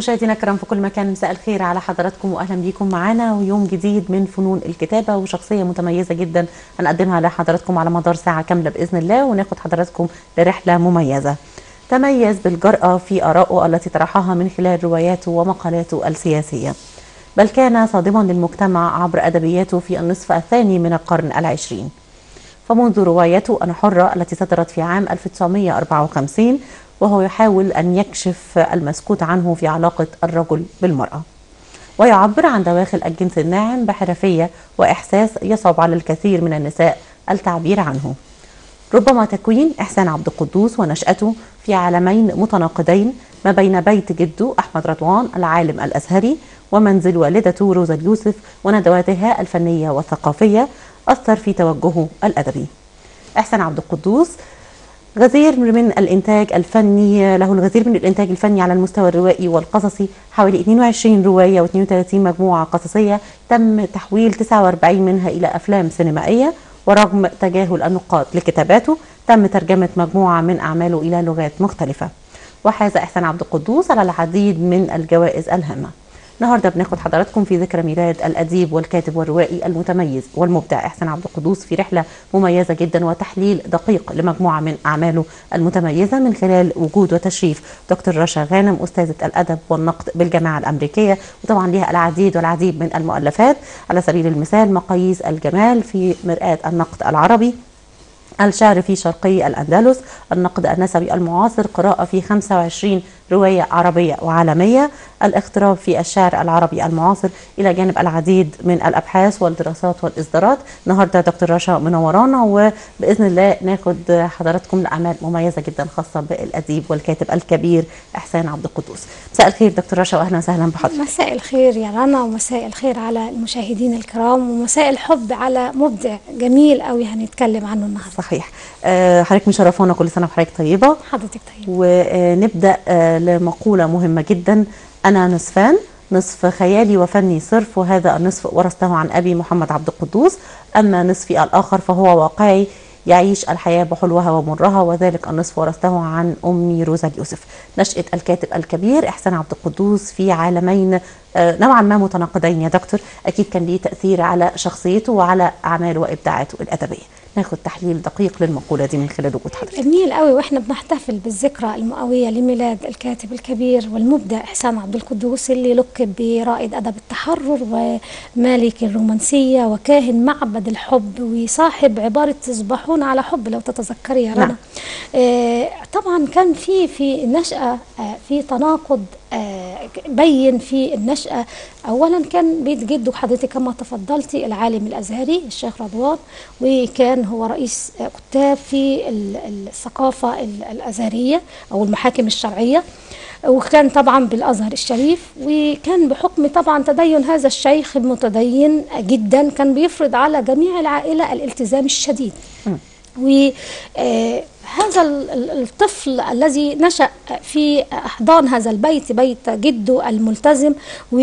مشاهدينا الكرام في كل مكان مساء الخير على حضراتكم واهلا بيكم معانا ويوم جديد من فنون الكتابه وشخصيه متميزه جدا هنقدمها لحضراتكم على مدار ساعه كامله باذن الله وناخد حضراتكم لرحله مميزه. تميز بالجرأة في آرائه التي طرحها من خلال رواياته ومقالاته السياسية بل كان صادما للمجتمع عبر أدبياته في النصف الثاني من القرن العشرين فمنذ روايته أنا حرة التي صدرت في عام 1954 وهو يحاول أن يكشف المسكوت عنه في علاقة الرجل بالمرأة ويعبر عن دواخل الجنس الناعم بحرفية وإحساس يصعب على الكثير من النساء التعبير عنه ربما تكوين إحسان عبد القدوس ونشأته في عالمين متناقضين ما بين بيت جده أحمد رضوان العالم الأزهري ومنزل والدته روزا اليوسف وندواتها الفنية والثقافية أثر في توجهه الأدبي إحسان عبد القدوس غزير من الإنتاج الفني له الغزير من الإنتاج الفني على المستوى الروائي والقصصي حوالي 22 رواية و32 مجموعة قصصية تم تحويل 49 منها إلى أفلام سينمائية ورغم تجاهل النقاد لكتاباته تم ترجمة مجموعة من أعماله إلى لغات مختلفة وحاز إحسان عبد القدوس على العديد من الجوائز الهامة النهارده بناخد حضراتكم في ذكرى ميلاد الاديب والكاتب والروائي المتميز والمبدع احسان عبد القدوس في رحله مميزه جدا وتحليل دقيق لمجموعه من اعماله المتميزه من خلال وجود وتشريف دكتور رشا غانم استاذه الادب والنقد بالجامعه الامريكيه وطبعا ليها العديد والعديد من المؤلفات على سبيل المثال مقاييس الجمال في مرآة النقد العربي الشعر في شرقي الأندلس النقد النسبي المعاصر قراءة في 25 رواية عربية وعالمية الاغتراب في الشعر العربي المعاصر إلى جانب العديد من الأبحاث والدراسات والإصدارات النهاردة دكتور رشا منورانا وبإذن الله ناخد حضراتكم لأعمال مميزة جدا خاصة بالأديب والكاتب الكبير إحسان عبد القدوس مساء الخير دكتور رشا وأهلا وسهلا بحضرتك مساء الخير يا رنا ومساء الخير على المشاهدين الكرام ومساء الحب على مبدع جميل قوي هنتكلم عنه النهارده صحيح آه، حضرتك مشرفونا كل سنة وحضرتك طيبة حضرتك طيب ونبدأ آه، لمقولة مهمة جدا أنا نصفان نصف خيالي وفني صرف وهذا النصف ورثته عن أبي محمد عبد القدوس أما نصفي الآخر فهو واقعي يعيش الحياة بحلوها ومرها وذلك النصف ورثته عن أمي روزا اليوسف نشأة الكاتب الكبير إحسان عبد القدوس في عالمين آه، نوعا ما متناقضين يا دكتور أكيد كان ليه تأثير على شخصيته وعلى أعماله وإبداعاته الأدبية ناخد تحليل دقيق للمقولة دي من خلال وجود حضرتك جميل قوي واحنا بنحتفل بالذكرى المئويه لميلاد الكاتب الكبير والمبدع احسان عبد القدوس اللي لقب برائد ادب التحرر ومالك الرومانسيه وكاهن معبد الحب وصاحب عباره تصبحون على حب لو تتذكري يا رنا نعم. آه طبعا كان في في النشاه آه في تناقض آه بين في النشأة أولا كان بيت جده حضرتك كما تفضلتي العالم الأزهري الشيخ رضوان وكان هو رئيس آه، كتاب في ال- ال- الثقافة ال- الأزهرية أو المحاكم الشرعية وكان طبعا بالأزهر الشريف وكان بحكم طبعا تدين هذا الشيخ المتدين جدا كان بيفرض على جميع العائلة الالتزام الشديد وهذا الطفل الذي نشأ في أحضان هذا البيت بيت جده الملتزم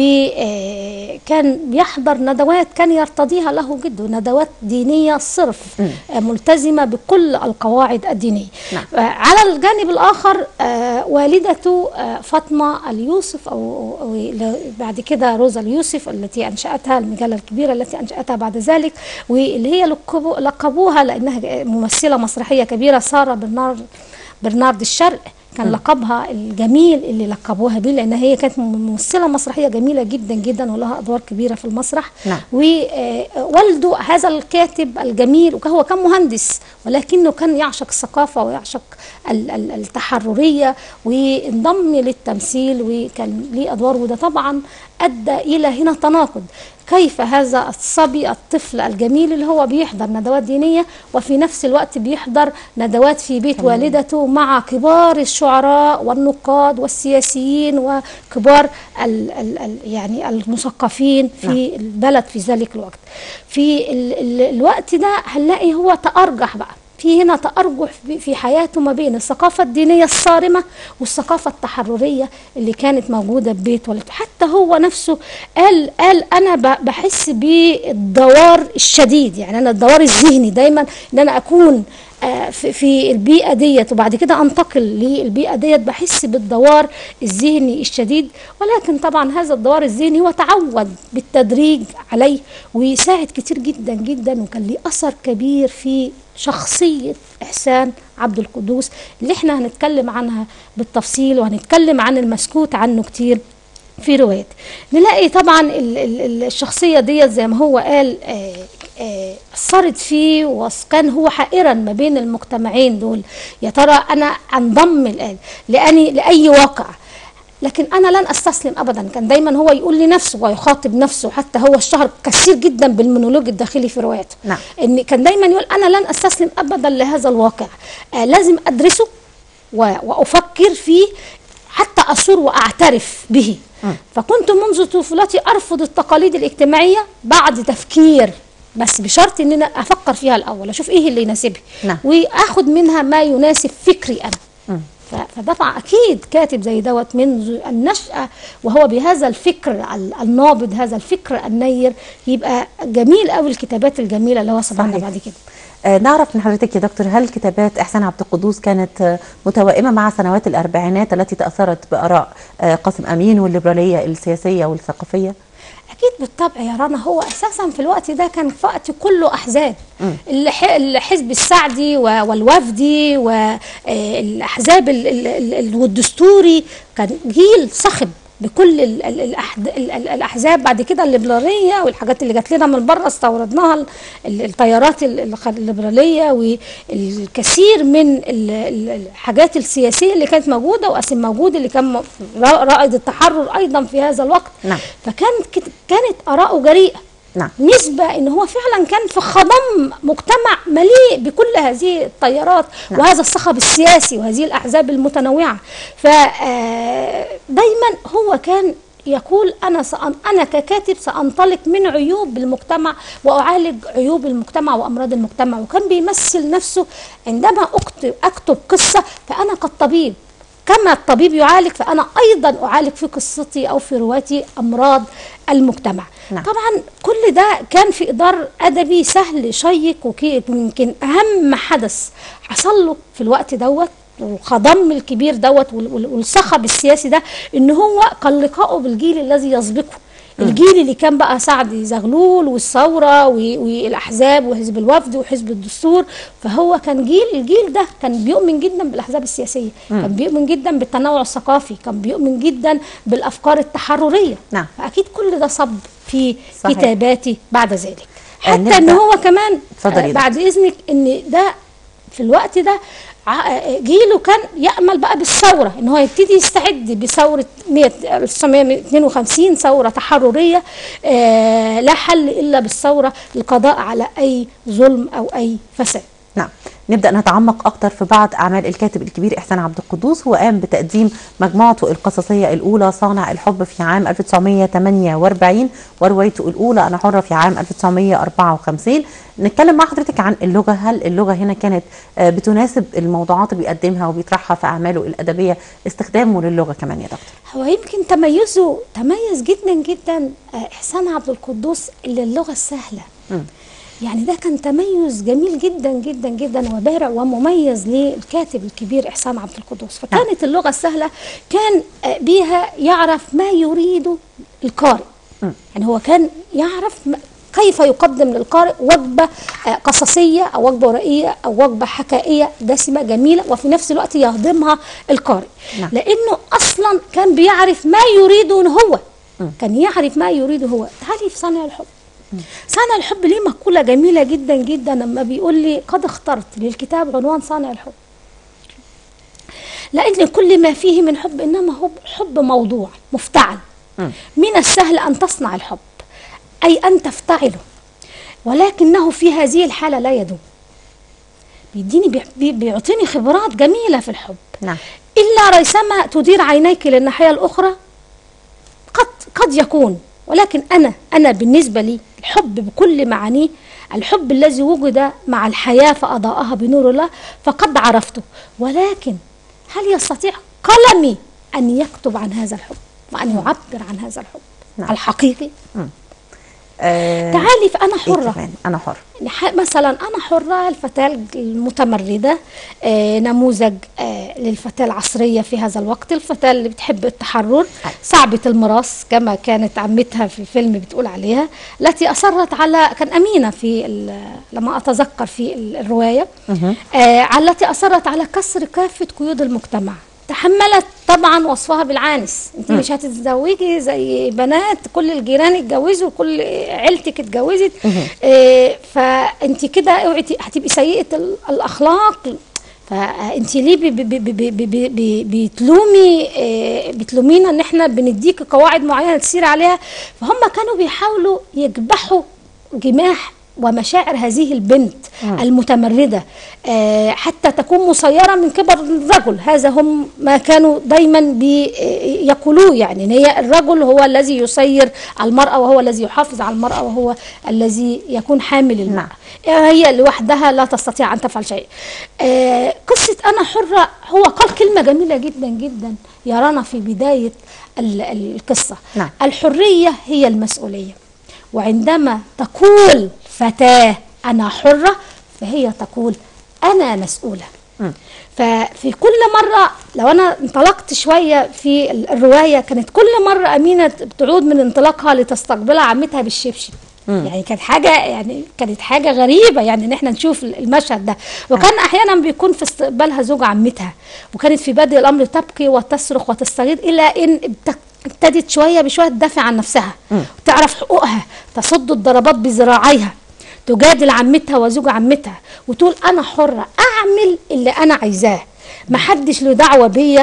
وكان بيحضر ندوات كان يرتضيها له جده ندوات دينية صرف آه، ملتزمة بكل القواعد الدينية نعم. آه، على الجانب الآخر آه، والدته آه، فاطمة اليوسف أو أو ل- بعد كده روزا اليوسف التي أنشأتها المجلة الكبيرة التي أنشأتها بعد ذلك واللي هي لقبوا- لقبوها لأنها ممثلة مسرحية كبيرة سارة برنارد برنارد الشرق كان لقبها الجميل اللي لقبوها بيه لان هي كانت ممثله مسرحيه جميله جدا جدا ولها ادوار كبيره في المسرح نعم. ووالده هذا الكاتب الجميل وهو كان مهندس ولكنه كان يعشق الثقافه ويعشق ال- ال- التحرريه وانضم للتمثيل وكان ليه ادوار وده طبعا ادى الى هنا تناقض كيف هذا الصبي الطفل الجميل اللي هو بيحضر ندوات دينية وفي نفس الوقت بيحضر ندوات في بيت والدته مع كبار الشعراء والنقاد والسياسيين وكبار ال ال ال يعني المثقفين في البلد في ذلك الوقت في ال ال الوقت ده هنلاقي هو تأرجح بقى في هنا تأرجح في- في حياته ما بين الثقافة الدينية الصارمة والثقافة التحررية اللي كانت موجودة في بيت والدته حتى هو نفسه قال قال أنا ب- بحس بالدوار الشديد يعني أنا الدوار الذهني دايما إن أنا أكون آه، في في البيئة ديت وبعد كده أنتقل للبيئة ديت بحس بالدوار الذهني الشديد ولكن طبعا هذا الدوار الذهني هو تعود بالتدريج عليه ويساعد كتير جدا جدا وكان ليه أثر كبير في شخصية إحسان عبد القدوس اللي احنا هنتكلم عنها بالتفصيل وهنتكلم عن المسكوت عنه كتير في روايات نلاقي طبعا ال- ال- ال- الشخصية ديت زي ما هو قال آه، آه، أثرت فيه وكان هو حائرا ما بين المجتمعين دول يا ترى أنا أنضم الآن لأني لأي واقع لكن انا لن استسلم ابدا كان دايما هو يقول لنفسه ويخاطب نفسه حتى هو اشتهر كثير جدا بالمونولوج الداخلي في رواياته نعم. ان كان دايما يقول انا لن استسلم ابدا لهذا الواقع آه لازم ادرسه و- وافكر فيه حتى اثور واعترف به فكنت منذ طفولتي ارفض التقاليد الاجتماعيه بعد تفكير بس بشرط ان انا افكر فيها الاول اشوف ايه اللي يناسبني نعم. واخد منها ما يناسب فكري انا ف- فده طبعا اكيد كاتب زي دوت منذ النشأة وهو بهذا الفكر ال- النابض هذا الفكر النير يبقى جميل قوي الكتابات الجميلة اللي هو صنعها صحيح. بعد كده آه، نعرف من حضرتك يا دكتور هل كتابات إحسان عبد القدوس كانت آه، متوائمة مع سنوات الأربعينات التي تأثرت بآراء آه، قاسم أمين والليبرالية السياسية والثقافية؟ اكيد بالطبع يا رنا هو اساسا في الوقت ده كان في وقت كله احزاب الح- الحزب السعدي و- والوفدي والاحزاب والدستوري كان جيل صخب بكل ال- ال- الأحد- ال- ال- الاحزاب بعد كده الليبراليه والحاجات اللي جات لنا من بره استوردناها ال- ال- التيارات ال- الخ- الليبراليه والكثير من ال- ال- الحاجات السياسيه اللي كانت موجوده وقاسم موجود اللي كان م- را- رائد التحرر ايضا في هذا الوقت نعم. فكانت كت- كانت اراءه جريئه نعم. نسبة ان هو فعلا كان في خضم مجتمع مليء بكل هذه التيارات نعم. وهذا الصخب السياسي وهذه الاحزاب المتنوعة فدايما هو كان يقول انا سأن انا ككاتب سانطلق من عيوب المجتمع واعالج عيوب المجتمع وامراض المجتمع وكان بيمثل نفسه عندما اكتب اكتب قصه فانا كالطبيب كما الطبيب يعالج فأنا أيضا أعالج في قصتي أو في رواتي أمراض المجتمع نعم. طبعا كل ده كان في إطار أدبي سهل شيق ويمكن أهم حدث حصل له في الوقت دوت والخضم الكبير دوت وال- وال- والصخب السياسي ده ان هو كان لقائه بالجيل الذي يسبقه الجيل اللي كان بقى سعد زغلول والثوره و- والاحزاب وحزب الوفد وحزب الدستور فهو كان جيل الجيل ده كان بيؤمن جدا بالاحزاب السياسيه كان بيؤمن جدا بالتنوع الثقافي كان بيؤمن جدا بالافكار التحرريه نعم. فاكيد كل ده صب في صحيح. كتاباتي بعد ذلك آه، حتى ان نبدأ- هو كمان اتفضلي آه، يا بعد اذنك ان ده في الوقت ده ع- جيله كان يأمل بقى بالثورة ان هو يبتدي يستعد بثورة 100 1952 ثورة تحررية آه، لا حل إلا بالثورة للقضاء على أي ظلم أو أي فساد نعم نبدأ نتعمق أكثر في بعض أعمال الكاتب الكبير إحسان عبد القدوس هو قام بتقديم مجموعته القصصية الأولى صانع الحب في عام 1948 وروايته الأولى أنا حرة في عام 1954 نتكلم مع حضرتك عن اللغة هل اللغة هنا كانت آه، بتناسب الموضوعات اللي بيقدمها وبيطرحها في أعماله الأدبية استخدامه للغة كمان يا دكتور هو يمكن تميزه تميز جدا جدا آه، إحسان عبد القدوس اللي اللغة السهلة يعني ده كان تميز جميل جدا جدا جدا وبارع ومميز للكاتب الكبير إحسان عبد القدوس فكانت اللغة السهلة كان آه، بيها يعرف ما يريده القارئ يعني هو كان يعرف ما- كيف يقدم للقارئ وجبة آه، قصصية أو وجبة ورقية أو وجبة حكائية دسمة جميلة وفي نفس الوقت يهضمها القارئ نعم. لأنه أصلا كان بيعرف ما يريده هو كان يعرف ما يريده هو تعالي في صانع الحب صانع الحب ليه مقولة جميلة جدا جدا لما بيقول لي قد اخترت للكتاب عنوان صانع الحب لأن كل ما فيه من حب إنما هو حب موضوع مفتعل من السهل أن تصنع الحب أي أن تفتعله ولكنه في هذه الحالة لا يدوم بيديني بي- بي- بيعطيني خبرات جميلة في الحب نعم إلا ريثما تدير عينيك للناحية الأخرى قد قد يكون ولكن أنا أنا بالنسبة لي الحب بكل معانيه الحب الذي وجد مع الحياة فأضاءها بنور الله فقد عرفته ولكن هل يستطيع قلمي أن يكتب عن هذا الحب وأن يعبر عن هذا الحب نعم. الحقيقي آه تعالي فأنا إيه حرة كمان انا حر يعني ح- مثلا انا حره الفتاه المتمرده آه نموذج آه للفتاه العصريه في هذا الوقت الفتاه اللي بتحب التحرر أي. صعبه المراس كما كانت عمتها في الفيلم بتقول عليها التي اصرت على كان امينه في ال- لما اتذكر في ال- الروايه آه على التي اصرت على كسر كافه قيود المجتمع تحملت طبعا وصفها بالعانس انت مش هتتزوجي زي بنات كل الجيران اتجوزوا كل عيلتك اتجوزت آه فانت كده اوعي ت- هتبقي سيئه ال- الاخلاق فانت ليه ب- ب- ب- ب- ب- ب- ب- بتلومي آه، بتلومينا ان احنا بنديك قواعد معينه تسير عليها فهم كانوا بيحاولوا يكبحوا جماح ومشاعر هذه البنت المتمردة آه، حتى تكون مسيرة من كبر الرجل هذا هم ما كانوا دايما بيقولوه يعني إن هي الرجل هو الذي يسير المرأة وهو الذي يحافظ على المرأة وهو الذي يكون حامل المرأة هي لوحدها لا تستطيع أن تفعل شيء آه، قصة أنا حرة هو قال كلمة جميلة جدا جدا يا رنا في بداية ال- القصة نعم. الحرية هي المسؤولية وعندما تقول فتاة أنا حرة فهي تقول أنا مسؤولة ففي كل مرة لو أنا انطلقت شوية في ال- الرواية كانت كل مرة أمينة بتعود من انطلاقها لتستقبلها عمتها بالشبشب يعني كانت حاجة يعني كانت حاجة غريبة يعني ان احنا نشوف المشهد ده وكان احيانا بيكون في استقبالها زوج عمتها وكانت في بدء الامر تبكي وتصرخ وتستغيث الى ان ابت- ابتدت شوية بشوية تدافع عن نفسها وتعرف حقوقها تصد الضربات بذراعيها تجادل عمتها وزوج عمتها وتقول انا حره اعمل اللي انا عايزاه محدش له دعوه بيا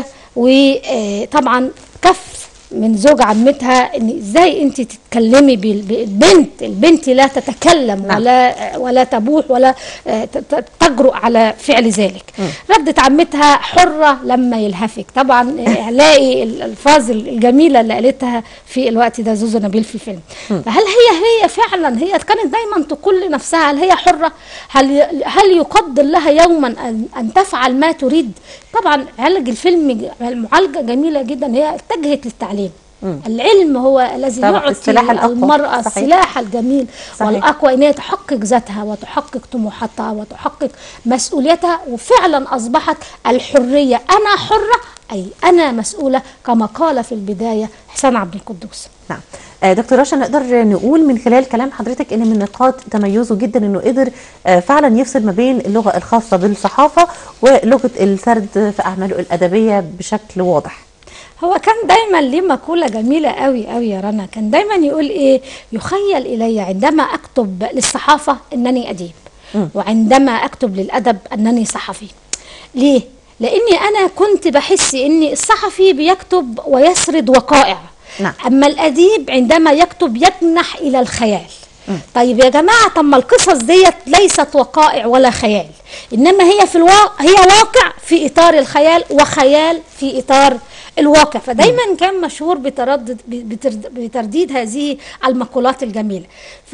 وطبعا كف من زوج عمتها ان ازاي انت تتكلمي بال- بالبنت البنت لا تتكلم نعم. ولا ولا تبوح ولا آه، ت- ت- تجرؤ على فعل ذلك ردت عمتها حره لما يلهفك طبعا آه، هنلاقي الالفاظ الجميله اللي قالتها في الوقت ده زوزو نبيل في الفيلم فهل هي هي فعلا هي كانت دايما تقول لنفسها هل هي حره هل ي- هل يقدر لها يوما ان ان تفعل ما تريد طبعا عالج الفيلم ج- معالجه جميله جدا هي اتجهت للتعليم العلم هو الذي طبعا يعطي السلاح الأقوى. المرأة صحيح. السلاح الجميل صحيح. والأقوى إن هي تحقق ذاتها وتحقق طموحاتها وتحقق مسؤوليتها وفعلا أصبحت الحرية أنا حرة أي أنا مسؤولة كما قال في البداية حسين عبد القدوس نعم آه، دكتور رشا نقدر نقول من خلال كلام حضرتك ان من نقاط تميزه جدا انه قدر آه، فعلا يفصل ما بين اللغه الخاصه بالصحافه ولغه السرد في اعماله الادبيه بشكل واضح هو كان دايما ليه مقولة جميلة قوي قوي يا رنا كان دايما يقول ايه يخيل الي عندما اكتب للصحافة انني اديب وعندما اكتب للادب انني صحفي ليه لاني انا كنت بحس ان الصحفي بيكتب ويسرد وقائع نعم. اما الاديب عندما يكتب يجنح الى الخيال طيب يا جماعه طب ما القصص ديت ليست وقائع ولا خيال انما هي في الواقع هي واقع في اطار الخيال وخيال في اطار الواقع فدايما كان مشهور بتردد بترد- بترديد هذه المقولات الجميله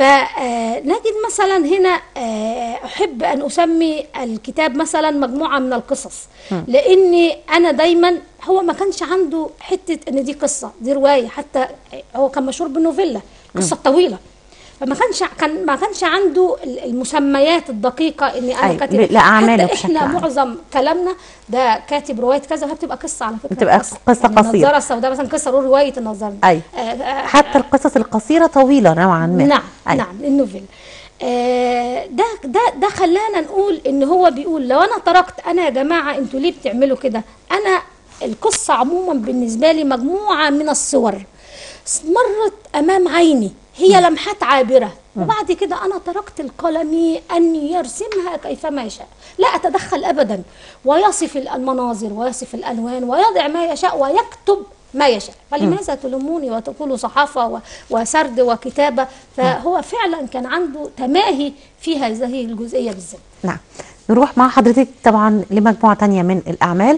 فنجد مثلا هنا آه، احب ان اسمي الكتاب مثلا مجموعه من القصص لاني انا دايما هو ما كانش عنده حته ان دي قصه دي روايه حتى هو كان مشهور بالنوفيلا قصه طويله فما كانش كان ما كانش عنده المسميات الدقيقه اني انا أيوة، كاتب لا، أعماله حتى بشكل احنا عام. معظم كلامنا ده كاتب روايه كذا وهي بتبقى قصه على فكره بتبقى قصة. قصة يعني قصيرة. النظاره السوداء مثلا قصه نقول روايه النظاره أي. آه، آه، حتى القصص القصيره طويله نوعا ما نعم أي. نعم النوفيل آه، ده ده ده خلانا نقول ان هو بيقول لو انا تركت انا يا جماعه انتوا ليه بتعملوا كده انا القصه عموما بالنسبه لي مجموعه من الصور مرت امام عيني هي لمحات عابره وبعد كده انا تركت القلم ان يرسمها كيفما يشاء لا اتدخل ابدا ويصف المناظر ويصف الالوان ويضع ما يشاء ويكتب ما يشاء فلماذا تلوموني وتقولوا صحافة و- وسرد وكتابة فهو فعلا كان عنده تماهي في هذه الجزئية بالذات نعم نروح مع حضرتك طبعا لمجموعة تانية من الأعمال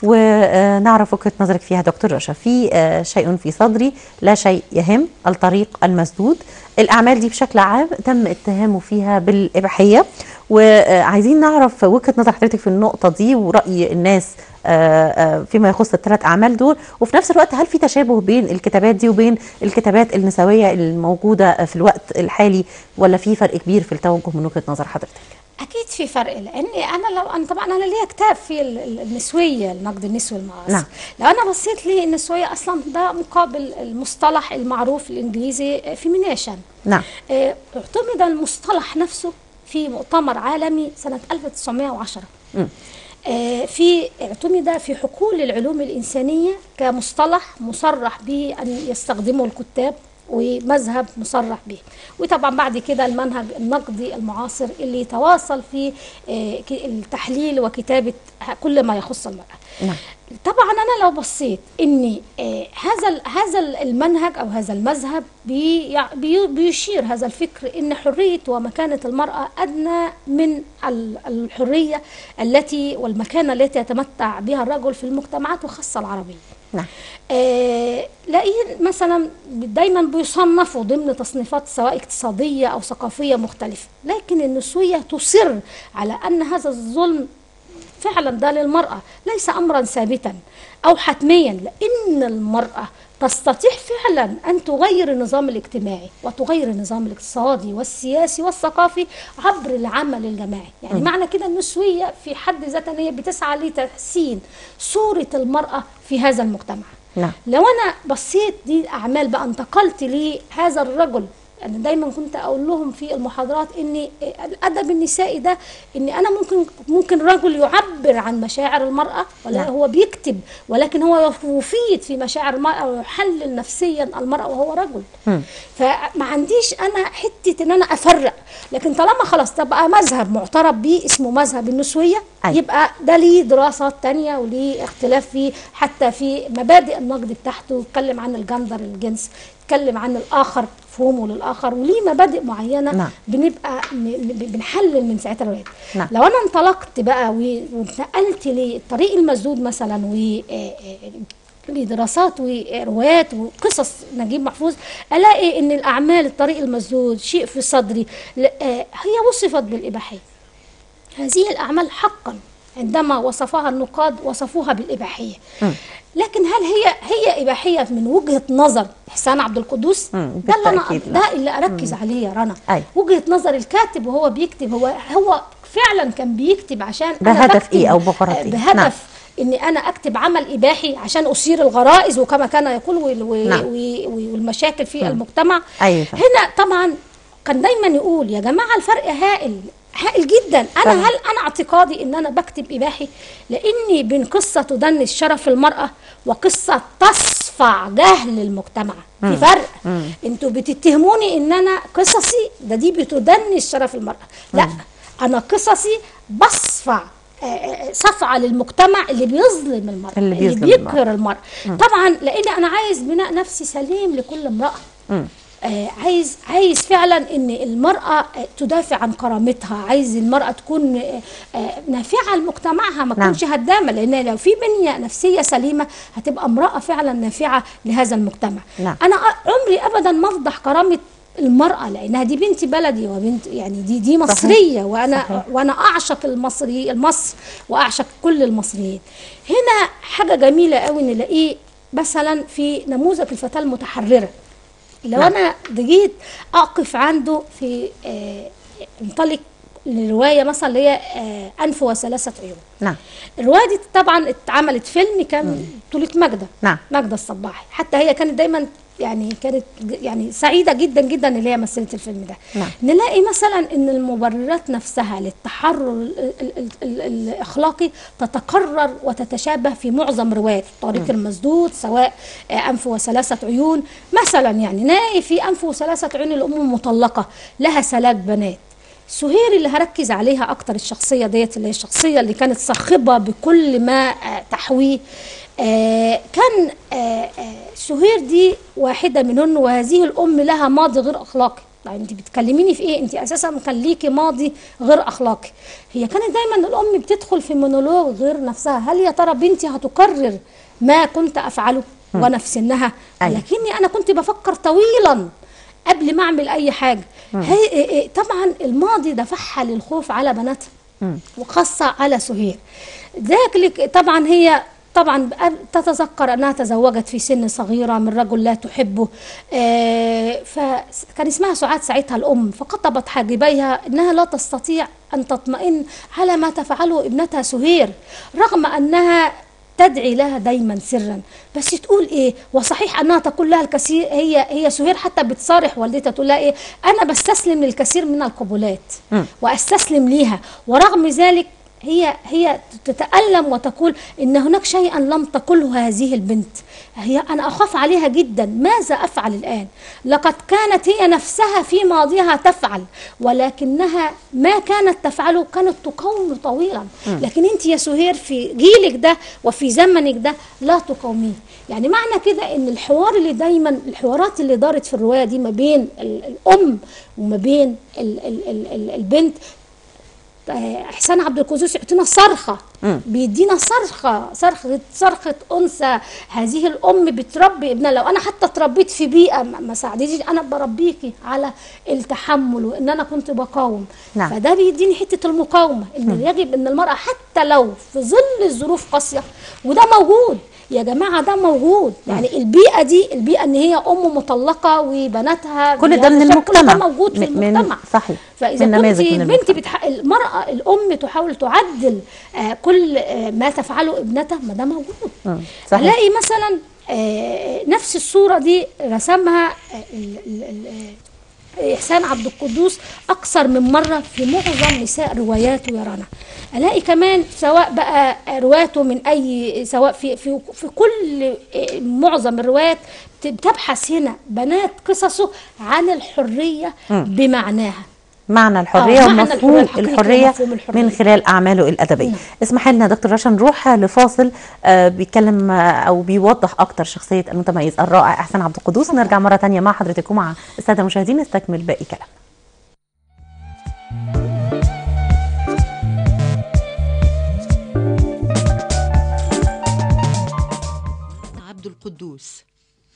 ونعرف وجهة نظرك فيها دكتور رشا في آه، شيء في صدري لا شيء يهم الطريق المسدود الأعمال دي بشكل عام تم اتهامه فيها بالإباحية وعايزين نعرف وجهة نظر حضرتك في النقطة دي ورأي الناس آه، آه، فيما يخص الثلاث أعمال دول وفي نفس الوقت هل في تشابه بين الكتابات دي وبين الكتابات النسوية الموجودة في الوقت الحالي ولا في فرق كبير في التوجه من وجهة نظر حضرتك؟ اكيد في فرق لاني انا لو انا طبعا انا ليا كتاب في ال- ال- النسويه النقد النسوي المعاصر نعم. لو انا بصيت للنسويه اصلا ده مقابل المصطلح المعروف الانجليزي فيمينيشن نعم آه، اعتمد المصطلح نفسه في مؤتمر عالمي سنه 1910 مم. آه، في اعتمد في حقول العلوم الإنسانية كمصطلح مصرح به أن يستخدمه الكتاب ومذهب مصرح به وطبعا بعد كده المنهج النقدي المعاصر اللي يتواصل في آه، ك- التحليل وكتابة كل ما يخص المرأة نعم طبعا انا لو بصيت ان آه، هذا ال- هذا ال- المنهج او هذا المذهب بي بي بيشير هذا الفكر ان حريه ومكانه المراه ادنى من ال- الحريه التي والمكانه التي يتمتع بها الرجل في المجتمعات وخاصه العربيه. نعم آه، لاقيه مثلا دايما بيصنفوا ضمن تصنيفات سواء اقتصاديه او ثقافيه مختلفه، لكن النسويه تصر على ان هذا الظلم فعلا ده للمرأة ليس أمرا ثابتا أو حتميا لأن المرأة تستطيع فعلا أن تغير النظام الاجتماعي وتغير النظام الاقتصادي والسياسي والثقافي عبر العمل الجماعي يعني م. معنى كده النسوية في حد ذاتها إن هي بتسعى لتحسين صورة المرأة في هذا المجتمع نعم لو انا بصيت دي الاعمال بقى انتقلت لهذا الرجل انا دايما كنت اقول لهم في المحاضرات ان الادب النسائي ده ان انا ممكن ممكن رجل يعبر عن مشاعر المراه ولا نعم. هو بيكتب ولكن هو يفيد في مشاعر المراه ويحلل نفسيا المراه وهو رجل مم. فما عنديش انا حته ان انا افرق لكن طالما خلاص ده بقى مذهب معترف بيه اسمه مذهب النسويه أيوة. يبقى ده ليه دراسات تانية وليه اختلاف فيه حتى في مبادئ النقد بتاعته يتكلم عن الجندر الجنس يتكلم عن الاخر مفهومه للاخر وليه مبادئ معينه نعم. بنبقى ن- ن- بنحلل من ساعتها الروايات نعم. لو انا انطلقت بقى و- وانتقلت للطريق المسدود مثلا و آه، آه، لدراسات وروايات وقصص نجيب محفوظ الاقي ان الاعمال الطريق المسدود شيء في صدري ل- آه، هي وصفت بالاباحيه هذه الأعمال حقا عندما وصفها النقاد وصفوها بالإباحية مم. لكن هل هي هي إباحية من وجهة نظر إحسان عبد القدوس مم، ده اللي أنا بالتأكيد لا. ده اللي أركز عليه يا رنا أيوة. وجهة نظر الكاتب وهو بيكتب هو هو فعلا كان بيكتب عشان أنا بهدف بكتب إيه أو بغرض إيه؟ بهدف نعم. اني انا اكتب عمل اباحي عشان اثير الغرائز وكما كان يقول وال- و- نعم. و- والمشاكل في المجتمع أيوة فعلا. هنا طبعا كان دايما يقول يا جماعه الفرق هائل هائل جدا انا طبعا. هل انا اعتقادي ان انا بكتب اباحي لاني بين قصه تدنس شرف المراه وقصه تصفع جهل المجتمع في فرق انتوا بتتهموني ان انا قصصي ده دي بتدنس شرف المراه لا انا قصصي بصفع آه، آه، صفعه للمجتمع اللي بيظلم المراه اللي اللي بيظلم المرأة. بيقهر المراه طبعا لان انا عايز بناء نفسي سليم لكل امراه مم. آه، عايز عايز فعلا ان المراه آه، تدافع عن كرامتها عايز المراه تكون آه، آه، نافعه لمجتمعها ما نعم. تكونش هدامه لان لو في بنيه نفسيه سليمه هتبقى امراه فعلا نافعه لهذا المجتمع نعم. انا أ- عمري ابدا ما افضح كرامه المرأة لأنها دي بنت بلدي وبنت يعني دي دي مصرية وأنا صحيح. وأنا أعشق المصري المصر وأعشق كل المصريين. هنا حاجة جميلة قوي نلاقيه مثلا في نموذج الفتاة المتحررة. لو نعم. انا جيت اقف عنده في آه، انطلق لروايه مثلا اللي هي آه، انف وثلاثه عيون نعم الروايه دي طبعا اتعملت فيلم كان بطوله ماجده نعم. ماجده الصباحي حتى هي كانت دايما يعني كانت ج- يعني سعيده جدا جدا اللي هي مثلت الفيلم ده نعم. نلاقي مثلا ان المبررات نفسها للتحرر ال- ال- ال- ال- الاخلاقي تتكرر وتتشابه في معظم روايات الطريق المسدود سواء آه، انف وثلاثه عيون مثلا يعني نلاقي في انف وثلاثه عيون الام مطلقه لها ثلاث بنات سهير اللي هركز عليها اكتر الشخصيه ديت اللي هي الشخصيه اللي كانت صاخبه بكل ما آه، تحويه آه، كان آه، آه، سهير دي واحده منهن وهذه الام لها ماضي غير اخلاقي يعني انت بتكلميني في ايه انت اساسا كان ليكي ماضي غير اخلاقي هي كانت دايما الام بتدخل في مونولوج غير نفسها هل يا ترى بنتي هتكرر ما كنت افعله وانا في سنها أيوة. لكني انا كنت بفكر طويلا قبل ما اعمل اي حاجه هي إيه إيه طبعا الماضي دفعها للخوف على بناتها وخاصه على سهير ذلك طبعا هي طبعا تتذكر انها تزوجت في سن صغيره من رجل لا تحبه آه، فكان اسمها سعاد ساعتها الام فقطبت حاجبيها انها لا تستطيع ان تطمئن على ما تفعله ابنتها سهير رغم انها تدعي لها دايما سرا بس تقول ايه وصحيح انها تقول لها الكثير هي هي سهير حتى بتصارح والدتها تقول لها ايه انا بستسلم للكثير من القبلات مم. واستسلم ليها ورغم ذلك هي هي تتألم وتقول إن هناك شيئا لم تقله هذه البنت هي أنا أخاف عليها جدا ماذا أفعل الآن لقد كانت هي نفسها في ماضيها تفعل ولكنها ما كانت تفعله كانت تقاوم طويلا لكن أنت يا سهير في جيلك ده وفي زمنك ده لا تقاوميه يعني معنى كده ان الحوار اللي دايما الحوارات اللي دارت في الروايه دي ما بين ال- الام وما بين ال ال ال ال البنت آه، احسان عبد القدوس يعطينا صرخه بيدينا صرخه صرخه صرخه انثى هذه الام بتربي ابنها لو انا حتى اتربيت في بيئه ما ما ساعدتنيش انا بربيكي على التحمل وان انا كنت بقاوم نعم. فده بيديني حته المقاومه ان يجب ان المراه حتى لو في ظل الظروف قاسيه وده موجود يا جماعه ده موجود يعني البيئه دي البيئه ان هي ام مطلقه وبناتها كل ده من بهذا الشكل، المجتمع ده موجود في من- من- المجتمع صحيح فاذا من كنت نماذج من بنت المجتمع. بتح... المراه الام تحاول تعدل آه كل آه ما تفعله ابنتها ما ده موجود مم. صحيح الاقي مثلا آه نفس الصوره دي رسمها آه ال- ال- ال- آه، احسان عبد القدوس اكثر من مره في معظم نساء رواياته يا رنا الاقي كمان سواء بقى رواياته من اي سواء في في في كل آه، معظم الروايات بتبحث هنا بنات قصصه عن الحريه بمعناها معنى الحرية آه، معنى ومفهوم الحرية الحقيقي الحرية ومفهوم الحرية. من خلال أعماله الأدبية نعم. اسمح لنا دكتور رشا نروح لفاصل آه، بيتكلم آه، أو بيوضح أكتر شخصية المتميز الرائع أحسن عبد القدوس نرجع مرة تانية مع حضرتك ومع السادة المشاهدين نستكمل باقي كلام عبد القدوس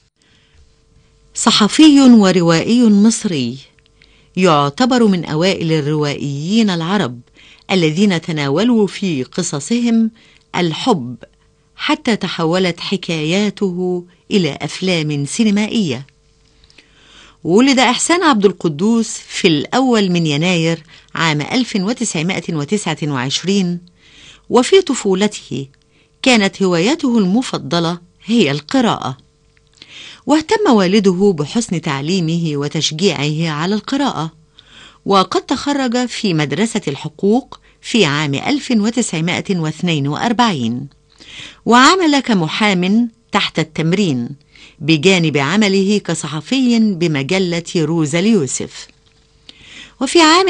صحفي وروائي مصري يعتبر من اوائل الروائيين العرب الذين تناولوا في قصصهم الحب حتى تحولت حكاياته الى افلام سينمائيه ولد إحسان عبد القدوس في الأول من يناير عام 1929 وفي طفولته كانت هوايته المفضلة هي القراءة واهتم والده بحسن تعليمه وتشجيعه على القراءة وقد تخرج في مدرسة الحقوق في عام 1942 وعمل كمحام تحت التمرين بجانب عمله كصحفي بمجلة روزا اليوسف وفي عام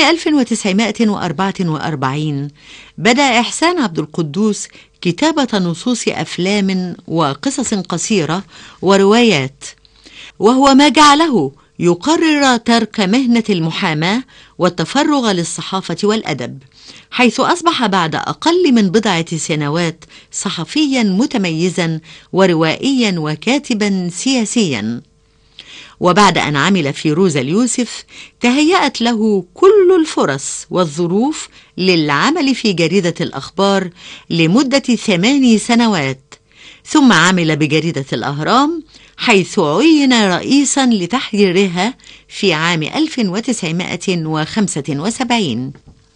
1944 بدأ إحسان عبد القدوس كتابة نصوص أفلام وقصص قصيرة وروايات وهو ما جعله يقرر ترك مهنة المحاماة والتفرغ للصحافة والأدب حيث أصبح بعد أقل من بضعة سنوات صحفيا متميزا وروائيا وكاتبا سياسيا وبعد أن عمل في روزا اليوسف تهيأت له كل الفرص والظروف للعمل في جريدة الأخبار لمدة ثماني سنوات ثم عمل بجريدة الأهرام حيث عين رئيسا لتحريرها في عام 1975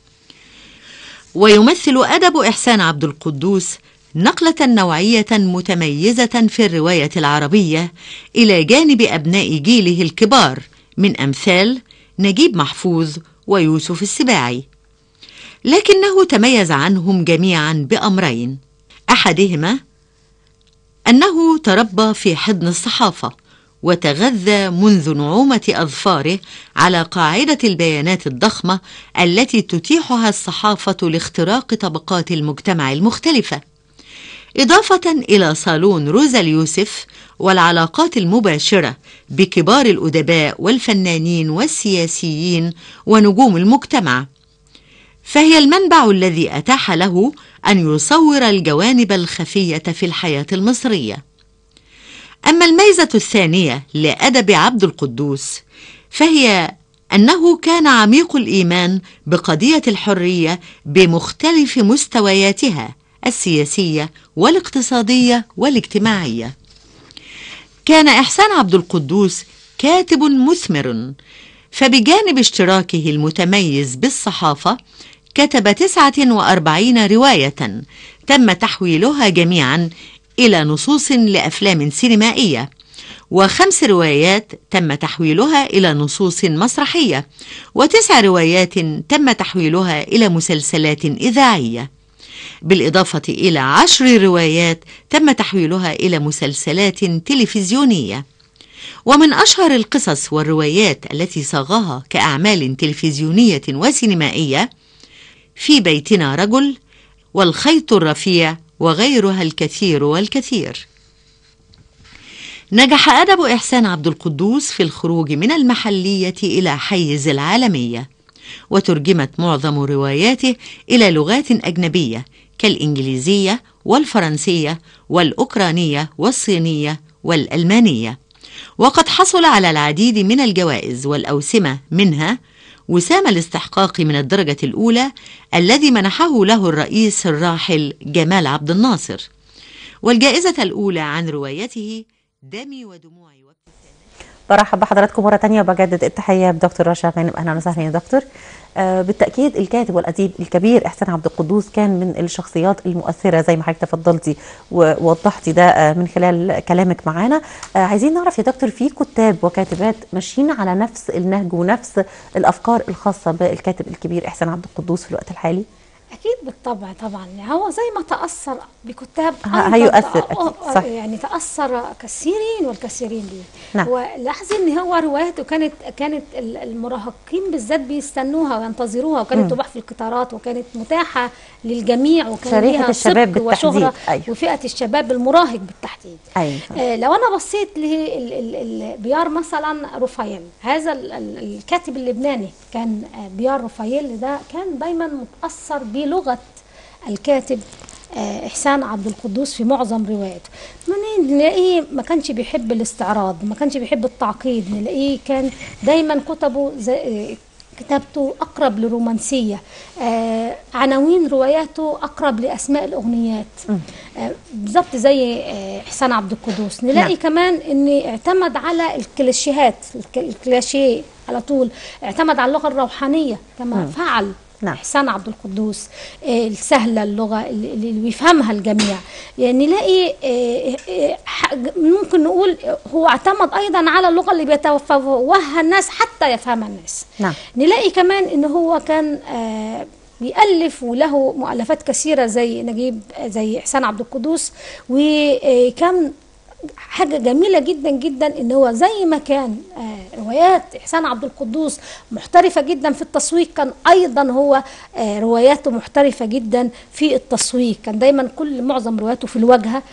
ويمثل أدب إحسان عبد القدوس نقلة نوعية متميزة في الرواية العربية إلى جانب أبناء جيله الكبار من أمثال نجيب محفوظ ويوسف السباعي لكنه تميز عنهم جميعا بأمرين أحدهما أنه تربى في حضن الصحافة وتغذى منذ نعومة أظفاره على قاعدة البيانات الضخمة التي تتيحها الصحافة لاختراق طبقات المجتمع المختلفة إضافة إلى صالون روزا اليوسف والعلاقات المباشرة بكبار الأدباء والفنانين والسياسيين ونجوم المجتمع فهي المنبع الذي أتاح له أن يصور الجوانب الخفية في الحياة المصرية أما الميزة الثانية لأدب عبد القدوس فهي أنه كان عميق الإيمان بقضية الحرية بمختلف مستوياتها السياسية والاقتصادية والاجتماعية كان إحسان عبد القدوس كاتب مثمر فبجانب اشتراكه المتميز بالصحافة كتب 49 رواية تم تحويلها جميعا إلى نصوص لأفلام سينمائية وخمس روايات تم تحويلها إلى نصوص مسرحية وتسع روايات تم تحويلها إلى مسلسلات إذاعية بالإضافة إلى عشر روايات تم تحويلها إلى مسلسلات تلفزيونية ومن أشهر القصص والروايات التي صاغها كأعمال تلفزيونية وسينمائية في بيتنا رجل والخيط الرفيع وغيرها الكثير والكثير نجح أدب إحسان عبد القدوس في الخروج من المحلية إلى حيز العالمية وترجمت معظم رواياته إلى لغات أجنبية كالإنجليزية والفرنسية والأوكرانية والصينية والألمانية وقد حصل على العديد من الجوائز والأوسمة منها وسام الاستحقاق من الدرجة الأولى الذي منحه له الرئيس الراحل جمال عبد الناصر والجائزة الأولى عن روايته دمي ودموعي برحب بحضراتكم مرة تانية وبجدد التحية بدكتور رشا غانم أهلا وسهلا يا دكتور آه بالتأكيد الكاتب والأديب الكبير إحسان عبد القدوس كان من الشخصيات المؤثرة زي ما حضرتك تفضلتي ووضحتي ده آه من خلال كلامك معانا آه عايزين نعرف يا دكتور في كتاب وكاتبات ماشيين على نفس النهج ونفس الأفكار الخاصة بالكاتب الكبير إحسان عبد القدوس في الوقت الحالي اكيد بالطبع طبعا يعني هو زي ما تاثر بكتاب ه- هيؤثر أكيد، صح. يعني تاثر كثيرين والكثيرين به نعم. ولاحظي ان هو روايته كانت كانت ال- المراهقين بالذات بيستنوها وينتظروها وكانت تباع في القطارات وكانت متاحه للجميع وكان شريحة ليها الشباب صدق بالتحديد، وشهره أيوة. وفئه الشباب المراهق بالتحديد أيوة. آه، لو انا بصيت لبيار مثلا رفايل هذا ال- ال- الكاتب اللبناني كان آه، بيار رفايل ده كان دايما متاثر بلغه الكاتب آه، احسان عبد القدوس في معظم رواياته منين نلاقيه ما كانش بيحب الاستعراض ما كانش بيحب التعقيد نلاقيه كان دايما كتبه زي آه، كتابته اقرب للرومانسيه آه عناوين رواياته اقرب لاسماء الاغنيات آه بالظبط زي آه احسان عبد القدوس نلاقي نعم. نعم. كمان ان اعتمد على الكليشيهات الك- الكلاشيه على طول اعتمد على اللغه الروحانيه كما مم. فعل نعم. احسان عبد القدوس آه، السهله اللغه اللي اللي بيفهمها الجميع يعني نلاقي آه، آه، ح- ممكن نقول هو اعتمد ايضا على اللغه اللي بيتفوهها الناس حتى يفهمها الناس نعم. نلاقي كمان ان هو كان آه، بيألف وله مؤلفات كثيرة زي نجيب زي إحسان عبد القدوس وكان حاجة جميلة جدا جدا ان هو زي ما كان آه، روايات إحسان عبد القدوس محترفة جدا في التصوير كان أيضا هو آه، رواياته محترفة جدا في التصوير كان دايما كل معظم رواياته في الواجهة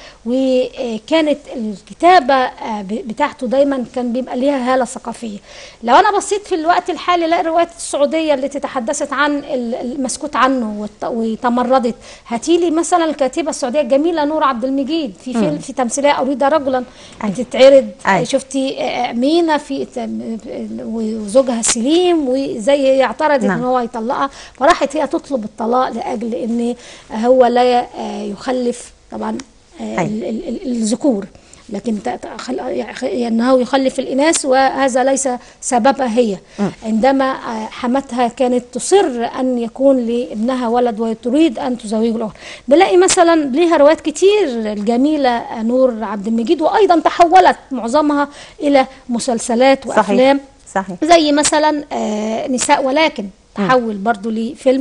وكانت الكتابة آه، ب- بتاعته دايما كان بيبقى ليها هالة ثقافية لو أنا بصيت في الوقت الحالي لا الروايات السعودية التي تحدثت عن ال- المسكوت عنه والت- وتمردت هاتيلي مثلا الكاتبة السعودية الجميلة نور عبد المجيد في فيلم في تمثيلية أريد رجلا أي. بتتعرض أي. شفتي آه، مينا في ت- وزوجها سليم وزي هي اعترضت نعم. ان هو يطلقها فراحت هي تطلب الطلاق لاجل ان هو لا آه، يخلف طبعا آه، أي. ال- ال- ال- الذكور لكن ت- ت- خل- يعني انه يخلف الاناث وهذا ليس سببها هي عندما آه، حماتها كانت تصر ان يكون لابنها ولد وتريد ان تزوجه الاخرى بلاقي مثلا ليها روايات كتير الجميله آه، نور عبد المجيد وايضا تحولت معظمها الى مسلسلات صحيح وافلام صحيح زي مثلا آه، نساء ولكن تحول برضو لفيلم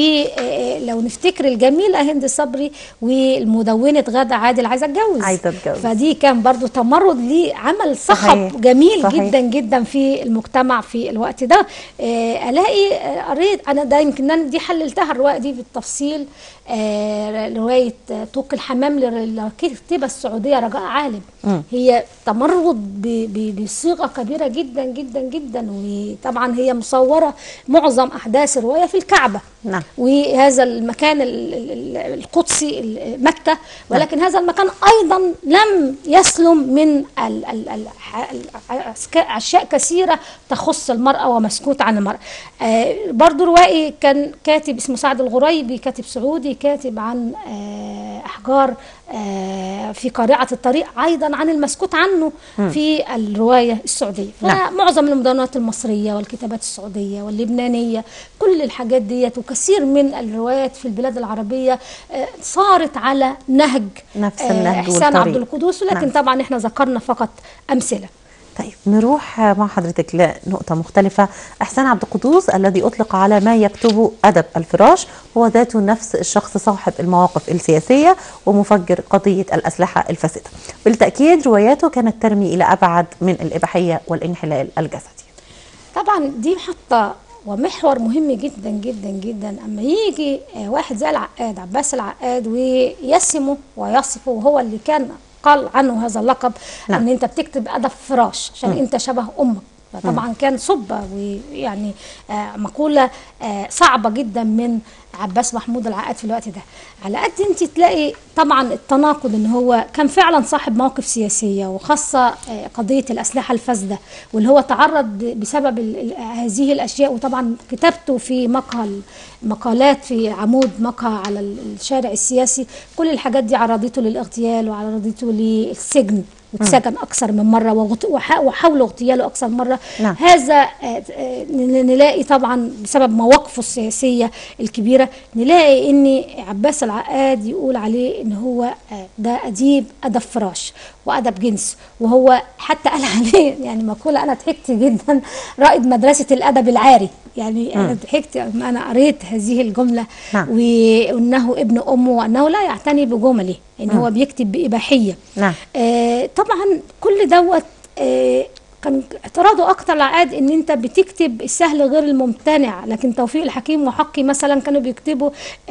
ولو نفتكر الجميله هند صبري والمدونه غاده عادل عايزه اتجوز عايزة أتجوز. فدي كان برضو تمرد لعمل صخب صحيح. جميل صحيح. جدا جدا في المجتمع في الوقت ده آه، الاقي آه، قريت انا ده يمكن أنا دي حللتها الروايه دي بالتفصيل آه، روايه آه، طوق الحمام للكاتبه السعوديه رجاء عالم هي تمرد ب- ب- بصيغه كبيره جدا جدا جدا وطبعا هي مصوره معظم احداث الروايه في الكعبه نعم. وهذا المكان ال- ال- ال- القدسي ال- مكة ولكن هذا المكان أيضا لم يسلم من ال- ال- ال- ال- أشياء كثيرة تخص المرأة ومسكوت عن المرأة آه، برضو روائي كان كاتب اسمه سعد الغريبي كاتب سعودي كاتب عن آه، أحجار آه، في قارعة الطريق أيضا عن المسكوت عنه في الرواية السعودية نعم. فمعظم المدونات المصرية والكتابات السعودية واللبنانية كل الحاجات ديت وكثير من الروايات في البلاد العربية آه، صارت على نهج نفس آه، النهج إحسان والطريق. عبد القدوس ولكن نعم. طبعا احنا ذكرنا فقط أمثلة طيب نروح مع حضرتك لنقطة مختلفة إحسان عبد القدوس الذي أطلق على ما يكتبه أدب الفراش هو ذاته نفس الشخص صاحب المواقف السياسية ومفجر قضية الأسلحة الفاسدة بالتأكيد رواياته كانت ترمي إلى أبعد من الإباحية والانحلال الجسدي طبعا دي محطة ومحور مهم جدا جدا جدا اما يجي آه، واحد زي العقاد عباس العقاد ويسمه ويصفه وهو اللي كان قال عنه هذا اللقب نعم. ان انت بتكتب ادب فراش عشان انت شبه امك فطبعا كان صبة ويعني آه، مقولة آه، صعبة جدا من عباس محمود العقاد في الوقت ده على قد انت تلاقي طبعا التناقض ان هو كان فعلا صاحب مواقف سياسية وخاصة آه، قضية الأسلحة الفاسدة واللي هو تعرض بسبب ال- ال- هذه الأشياء وطبعا كتابته في مقهى مقالات في عمود مقهى على ال- الشارع السياسي كل الحاجات دي عرضته للاغتيال وعرضته للسجن واتسجن اكثر من مره وغط- وح- وحاولوا اغتياله اكثر من مره نعم. هذا آه، آه، ن- نلاقي طبعا بسبب مواقفه السياسيه الكبيره نلاقي ان عباس العقاد يقول عليه ان هو آه، ده اديب ادب فراش وادب جنس وهو حتى قال عليه يعني مقوله انا ضحكت جدا رائد مدرسه الادب العاري يعني انا ضحكت لما انا قريت هذه الجمله نعم. وانه ابن امه وانه لا يعتني بجمله ان هو بيكتب باباحيه نعم. آه طبعا كل دوت آه كان اعتراضه اكتر العقاد ان انت بتكتب السهل غير الممتنع لكن توفيق الحكيم وحقي مثلا كانوا بيكتبوا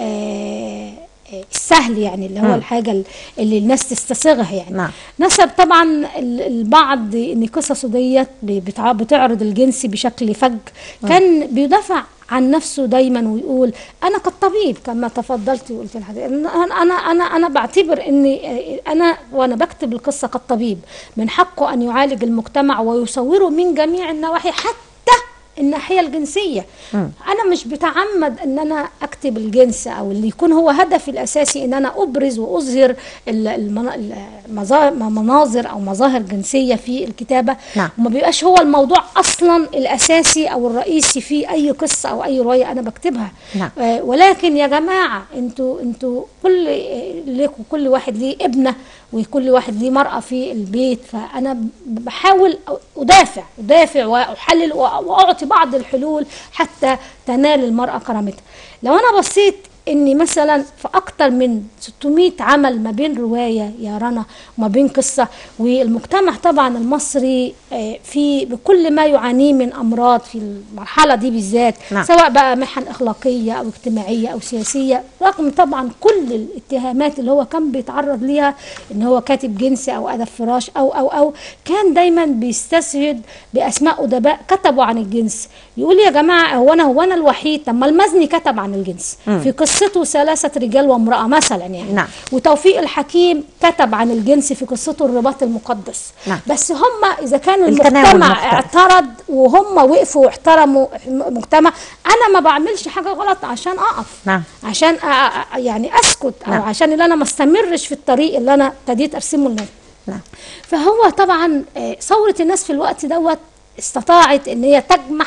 آه آه، السهل يعني اللي هو مم. الحاجه اللي الناس تستصيغها يعني نعم. نسب طبعا ال- البعض ان قصصه ديت بتع- بتعرض الجنس بشكل فج كان بيدافع عن نفسه دايما ويقول انا كطبيب كما تفضلت وقلت لحضرتك انا انا انا انا بعتبر اني انا وانا بكتب القصه كطبيب من حقه ان يعالج المجتمع ويصوره من جميع النواحي حتى الناحيه الجنسيه انا مش بتعمد ان انا اكتب الجنس او اللي يكون هو هدفي الاساسي ان انا ابرز واظهر ال- المنا- المظا- مناظر او مظاهر جنسيه في الكتابه نعم. وما بيبقاش هو الموضوع اصلا الاساسي او الرئيسي في اي قصه او اي روايه انا بكتبها نعم. آه، ولكن يا جماعه انتوا انتوا كل آه، لكم كل واحد ليه ابنه وكل واحد ليه مرأة في البيت فأنا بحاول أدافع أدافع وأحلل وأعطي بعض الحلول حتى تنال المرأة كرامتها لو أنا بصيت اني مثلا في اكتر من 600 عمل ما بين روايه يا رنا وما بين قصه والمجتمع طبعا المصري آه، في بكل ما يعانيه من امراض في المرحله دي بالذات نعم. سواء بقى محن اخلاقيه او اجتماعيه او سياسيه رغم طبعا كل الاتهامات اللي هو كان بيتعرض ليها ان هو كاتب جنسي او ادب فراش او او او كان دايما بيستشهد باسماء ادباء كتبوا عن الجنس يقول يا جماعه هو انا هو انا الوحيد طب ما المزني كتب عن الجنس في قصته ثلاثه رجال وامراه مثلا يعني نعم. وتوفيق الحكيم كتب عن الجنس في قصته الرباط المقدس نعم. بس هم اذا كان التناول المجتمع مختلف. اعترض وهم وقفوا واحترموا المجتمع انا ما بعملش حاجه غلط عشان اقف نعم. عشان أ- أ- يعني اسكت او نعم. عشان اللي انا ما استمرش في الطريق اللي انا ابتديت ارسمه لنفسي نعم فهو طبعا آه، ثورة الناس في الوقت دوت استطاعت ان هي تجمح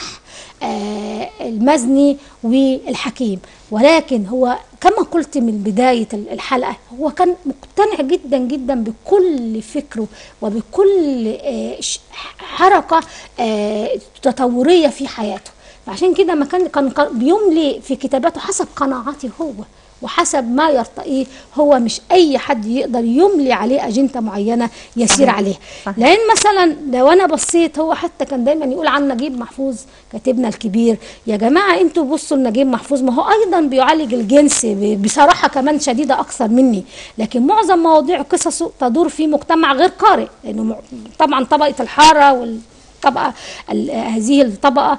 آه، المزني والحكيم ولكن هو كما قلت من بداية الحلقة هو كان مقتنع جدا جدا بكل فكره وبكل آه، ش- حركة آه، تطورية في حياته فعشان كده ما كان كان كان بيملي في كتاباته حسب قناعاته هو وحسب ما يرتقيه هو مش اي حد يقدر يملي عليه اجنده معينه يسير عليها صحيح. لان مثلا لو انا بصيت هو حتى كان دايما يقول عن نجيب محفوظ كاتبنا الكبير يا جماعه انتوا بصوا لنجيب محفوظ ما هو ايضا بيعالج الجنس ب- بصراحه كمان شديده اكثر مني لكن معظم مواضيع قصصه تدور في مجتمع غير قارئ لانه م- طبعا طبقه الحاره وال طبقة ال- هذه الطبقة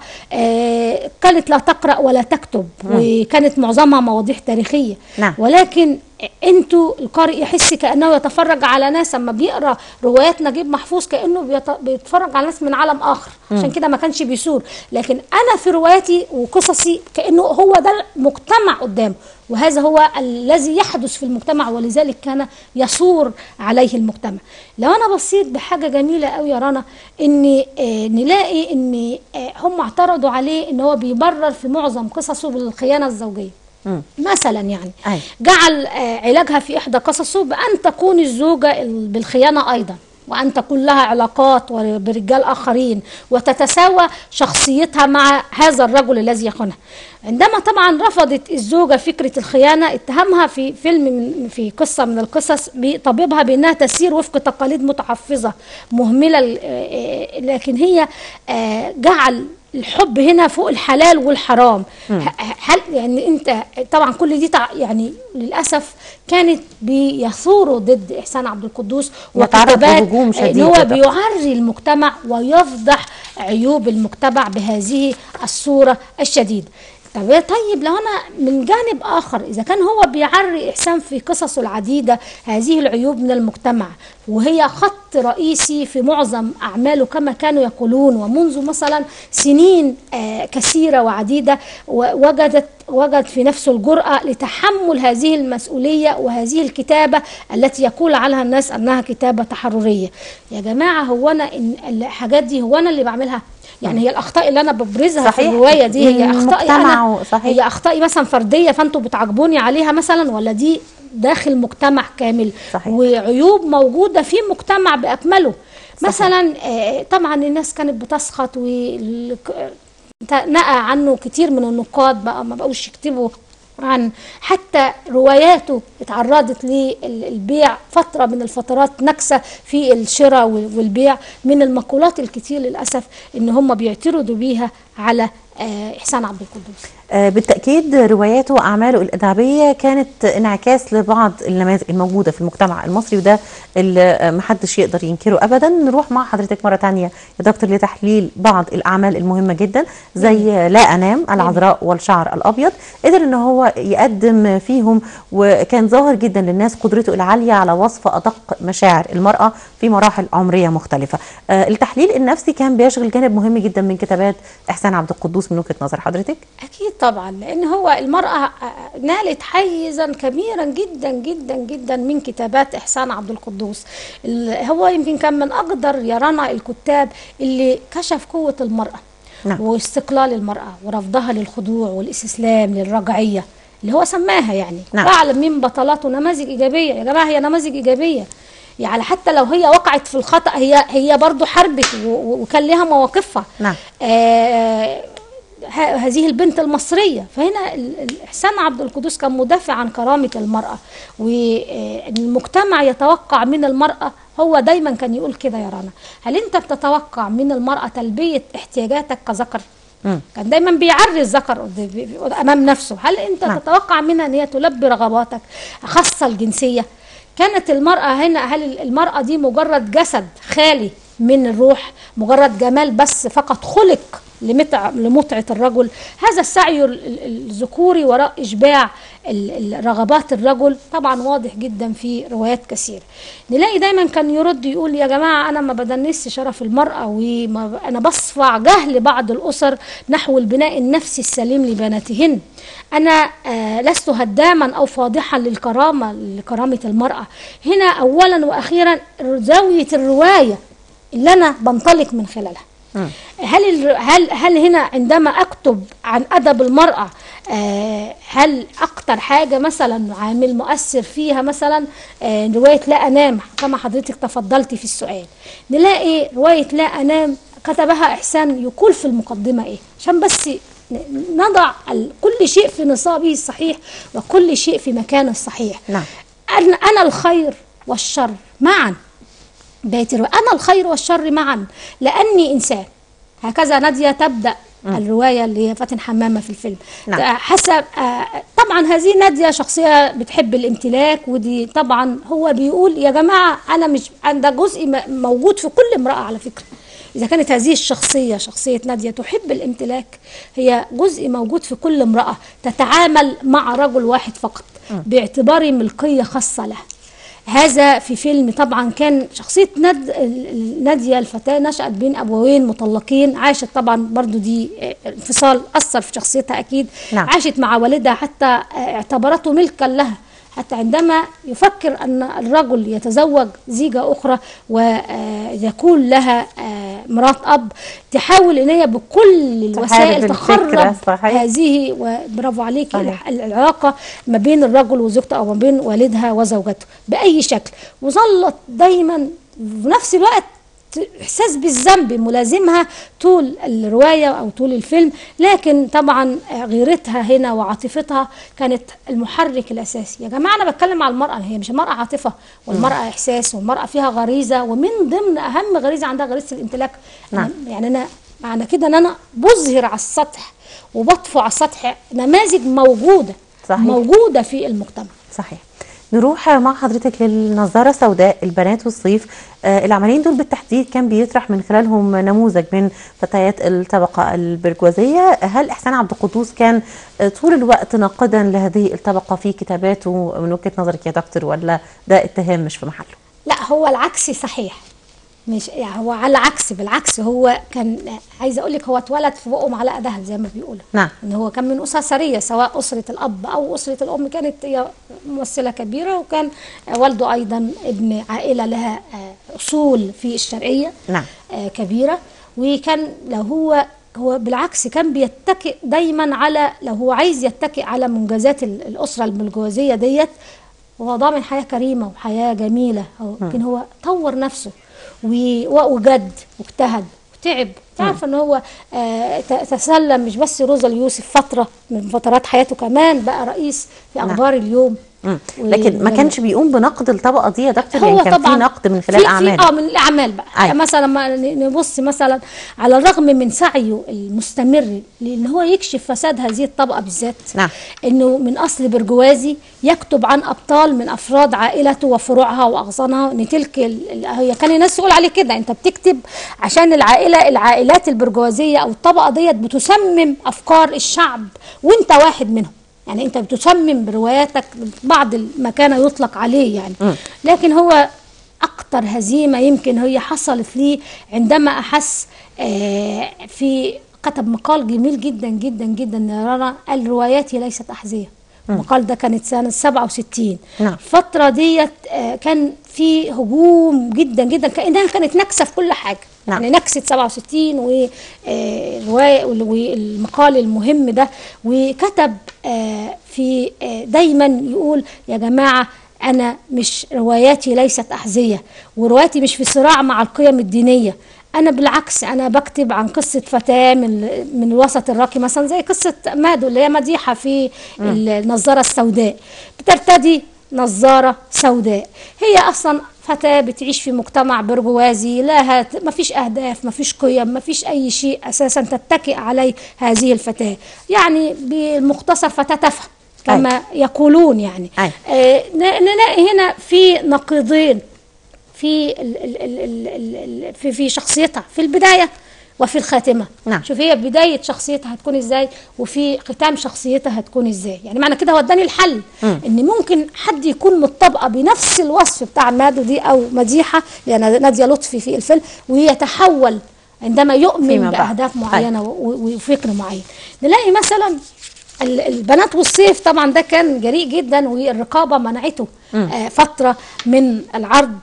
آه، كانت لا تقرأ ولا تكتب وكانت معظمها مواضيع تاريخية نعم. ولكن انتوا القارئ يحس كانه يتفرج على ناس اما بيقرا روايات نجيب محفوظ كانه بيت- بيتفرج على ناس من عالم اخر عشان كده ما كانش بيثور لكن انا في رواياتي وقصصي كانه هو ده المجتمع قدامه وهذا هو الذي يحدث في المجتمع ولذلك كان يثور عليه المجتمع لو انا بصيت بحاجه جميله قوي يا رنا ان آه نلاقي ان آه هم اعترضوا عليه ان هو بيبرر في معظم قصصه بالخيانه الزوجيه مم. مثلا يعني أي. جعل آه، علاجها في إحدى قصصه بأن تكون الزوجة ال- بالخيانة أيضا وأن تكون لها علاقات و- برجال آخرين وتتساوى شخصيتها مع هذا الرجل الذي يخونها عندما طبعا رفضت الزوجة فكرة الخيانة اتهمها في فيلم من في قصة من القصص بطبيبها بأنها تسير وفق تقاليد متحفظة مهملة ل- آه، آه، لكن هي آه، جعل الحب هنا فوق الحلال والحرام ه- هل يعني انت طبعا كل دي تع- يعني للاسف كانت بيثوروا ضد احسان عبد القدوس يتعرض وكتابات لهجوم ان شديد هو طبعاً. بيعري المجتمع ويفضح عيوب المجتمع بهذه الصوره الشديده طب طيب لو انا من جانب اخر اذا كان هو بيعري احسان في قصصه العديده هذه العيوب من المجتمع وهي خط رئيسي في معظم اعماله كما كانوا يقولون ومنذ مثلا سنين آه كثيره وعديده و- وجدت وجد في نفسه الجرأة لتحمل هذه المسؤولية وهذه الكتابة التي يقول عنها الناس أنها كتابة تحررية يا جماعة هو أنا إن الحاجات دي هو أنا اللي بعملها يعني هي الأخطاء اللي أنا ببرزها في صحيح. الرواية دي هي من أخطائي المجتمع أنا و- صحيح. هي أخطائي مثلا فردية فأنتوا بتعاقبوني عليها مثلا ولا دي داخل مجتمع كامل صحيح. وعيوب موجودة في مجتمع بأكمله مثلا آه، طبعا الناس كانت بتسخط وال- نقى عنه كتير من النقاد بقى ما بقوش يكتبوا عن حتى رواياته اتعرضت للبيع فترة من الفترات نكسة في الشراء وال- والبيع من المقولات الكتير للأسف ان هم بيعترضوا بيها على آه، إحسان عبد القدوس آه، بالتأكيد رواياته وأعماله الأدبية كانت انعكاس لبعض النماذج الموجودة في المجتمع المصري وده اللي آه، محدش يقدر ينكره أبدا نروح مع حضرتك مرة تانية يا دكتور لتحليل بعض الأعمال المهمة جدا زي لا أنام العذراء والشعر الأبيض قدر إن هو يقدم فيهم وكان ظاهر جدا للناس قدرته العالية على وصف أدق مشاعر المرأة في مراحل عمرية مختلفة آه، التحليل النفسي كان بيشغل جانب مهم جدا من كتابات إحسان عبد القدوس من وجهة نظر حضرتك أكيد طبعا لأن هو المرأة نالت حيزا كبيرا جدا جدا جدا من كتابات إحسان عبد القدوس ال- هو يمكن كان من أقدر يرانا الكتاب اللي كشف قوة المرأة نعم. واستقلال المرأة ورفضها للخضوع والاستسلام للرجعية اللي هو سماها يعني نعم. أعلم من بطلاته نماذج إيجابية يا جماعة هي نماذج إيجابية يعني حتى لو هي وقعت في الخطأ هي هي برضو حربت و- و- وكان لها مواقفها نعم. آه ه- هذه البنت المصرية فهنا ال- ال- إحسان عبد القدوس كان مدافع عن كرامة المرأة والمجتمع يتوقع من المرأة هو دايما كان يقول كده يا رنا هل أنت بتتوقع من المرأة تلبية احتياجاتك كذكر مم. كان دايما بيعري الذكر قد- بي- بي- امام نفسه هل انت نعم. تتوقع منها ان هي تلبي رغباتك خاصه الجنسيه كانت المراه هنا هل المراه دي مجرد جسد خالي من الروح مجرد جمال بس فقط خلق لمتع لمتعه الرجل هذا السعي ال- ال- الذكوري وراء اشباع ال- ال- رغبات الرجل طبعا واضح جدا في روايات كثيره نلاقي دايما كان يرد يقول يا جماعه انا ما بدنسش شرف المراه وانا بصفع جهل بعض الاسر نحو البناء النفسي السليم لبناتهن انا آه لست هداما او فاضحا للكرامه لكرامه المراه هنا اولا واخيرا زاويه الروايه اللي انا بنطلق من خلالها هل الر- هل هل هنا عندما اكتب عن ادب المراه آه هل اكتر حاجه مثلا عامل مؤثر فيها مثلا آه روايه لا انام كما حضرتك تفضلتي في السؤال نلاقي روايه لا انام كتبها احسان يقول في المقدمه ايه عشان بس ن- نضع ال- كل شيء في نصابه الصحيح وكل شيء في مكانه الصحيح نعم. أنا, أنا الخير والشر معا بيت الرواية أنا الخير والشر معا لأني إنسان هكذا نادية تبدأ الرواية اللي هي فاتن حمامة في الفيلم نعم. آه، حسب آه، طبعا هذه نادية شخصية بتحب الامتلاك ودي طبعا هو بيقول يا جماعة أنا مش أنا ده جزء م- موجود في كل امرأة على فكرة إذا كانت هذه الشخصية شخصية نادية تحب الامتلاك هي جزء موجود في كل امرأة تتعامل مع رجل واحد فقط باعتباره ملكية خاصة له هذا في فيلم طبعا كان شخصية ند... ال- ال- نادية الفتاة نشأت بين أبوين مطلقين عاشت طبعا برضو دي آه، انفصال أثر في شخصيتها أكيد نعم. عاشت مع والدها حتى آه، اعتبرته ملكا لها حتى عندما يفكر أن الرجل يتزوج زيجة أخرى ويكون لها آه، مرات أب تحاول إن هي بكل الوسائل الفكرة، تخرب صحيح. هذه وبرافو عليكي صحيح. العلاقة ما بين الرجل وزوجته أو ما بين والدها وزوجته بأي شكل وظلت دايما في نفس الوقت إحساس بالذنب ملازمها طول الرواية أو طول الفيلم لكن طبعا غيرتها هنا وعاطفتها كانت المحرك الأساسي يا جماعة أنا بتكلم على المرأة هي مش المرأة عاطفة والمرأة إحساس والمرأة فيها غريزة ومن ضمن أهم غريزة عندها غريزة الامتلاك نعم. يعني أنا معنى كده أن أنا بظهر على السطح وبطفو على السطح نماذج موجودة صحيح. موجودة في المجتمع صحيح نروح مع حضرتك للنظارة السوداء البنات والصيف آه العملين دول بالتحديد كان بيطرح من خلالهم نموذج من فتيات الطبقة البرجوازية هل إحسان عبد القدوس كان آه طول الوقت ناقدا لهذه الطبقة في كتاباته من وجهة نظرك يا دكتور ولا ده اتهام مش في محله لا هو العكس صحيح مش يعني هو على العكس بالعكس هو كان عايزه اقول لك هو اتولد في بقه معلقه ذهب زي ما بيقولوا نعم. ان هو كان من اسره ثريه سواء اسره الاب او اسره الام كانت هي ممثله كبيره وكان والده ايضا ابن عائله لها آه، اصول في الشرقيه نعم. آه، كبيره وكان لو هو هو بالعكس كان بيتكئ دايما على لو هو عايز يتكئ على منجزات ال- الاسره البرجوازيه ديت هو ضامن حياه كريمه وحياه جميله هو لكن هو طور نفسه و- وجد واجتهد وتعب تعرف ان هو آه، ت- تسلم مش بس روزا اليوسف فتره من فترات حياته كمان بقى رئيس في نعم. اخبار اليوم مم. لكن ما و- كانش بيقوم بنقد الطبقة دي يا دكتور هو يعني كان في طبعا نقد من خلال في- أعمال في اه من الاعمال بقى أيوة. يعني مثلا لما ن- نبص مثلا على الرغم من سعيه المستمر لان هو يكشف فساد هذه الطبقه بالذات نعم. انه من اصل برجوازي يكتب عن ابطال من افراد عائلته وفروعها واغصانها ان تلك ال- ال- هي كان الناس تقول عليه كده انت بتكتب عشان العائله العائلات البرجوازيه او الطبقه ديت بتسمم افكار الشعب وانت واحد منهم يعني انت بتسمم برواياتك بعض المكانه يطلق عليه يعني لكن هو اكتر هزيمه يمكن هي حصلت لي عندما احس آه، في كتب مقال جميل جدا جدا جدا يا رنا قال رواياتي ليست احذيه المقال ده كانت سنه 67 نعم. الفتره ديت آه، كان في هجوم جدا جدا كانها كانت نكسه في كل حاجه نعم. يعني نكسه 67 والروايه والمقال المهم ده وكتب آه، في آه، دايما يقول يا جماعه انا مش رواياتي ليست احذيه ورواياتي مش في صراع مع القيم الدينيه انا بالعكس انا بكتب عن قصه فتاه من من الوسط الراقي مثلا زي قصه مادو اللي هي مديحه في النظاره السوداء بترتدي نظاره سوداء هي اصلا فتاه بتعيش في مجتمع برجوازي لها ما فيش اهداف ما فيش قيم ما فيش اي شيء اساسا تتكئ عليه هذه الفتاه يعني بالمختصر فتاه تفهم كما يقولون يعني أي. آه، ن- نلاقي هنا في نقيضين في ال ال ال ال ال ال في في شخصيتها في البدايه وفي الخاتمه نعم. شوف هي بدايه شخصيتها هتكون ازاي وفي ختام شخصيتها هتكون ازاي يعني معنى كده هو اداني الحل ان ممكن حد يكون متطابقه بنفس الوصف بتاع مادو دي او مديحه يعني ناديه لطفي في الفيلم ويتحول عندما يؤمن فيما بعد. باهداف معينه و- و- وفكر معين نلاقي مثلا ال- البنات والصيف طبعا ده كان جريء جدا والرقابه منعته آه فتره من العرض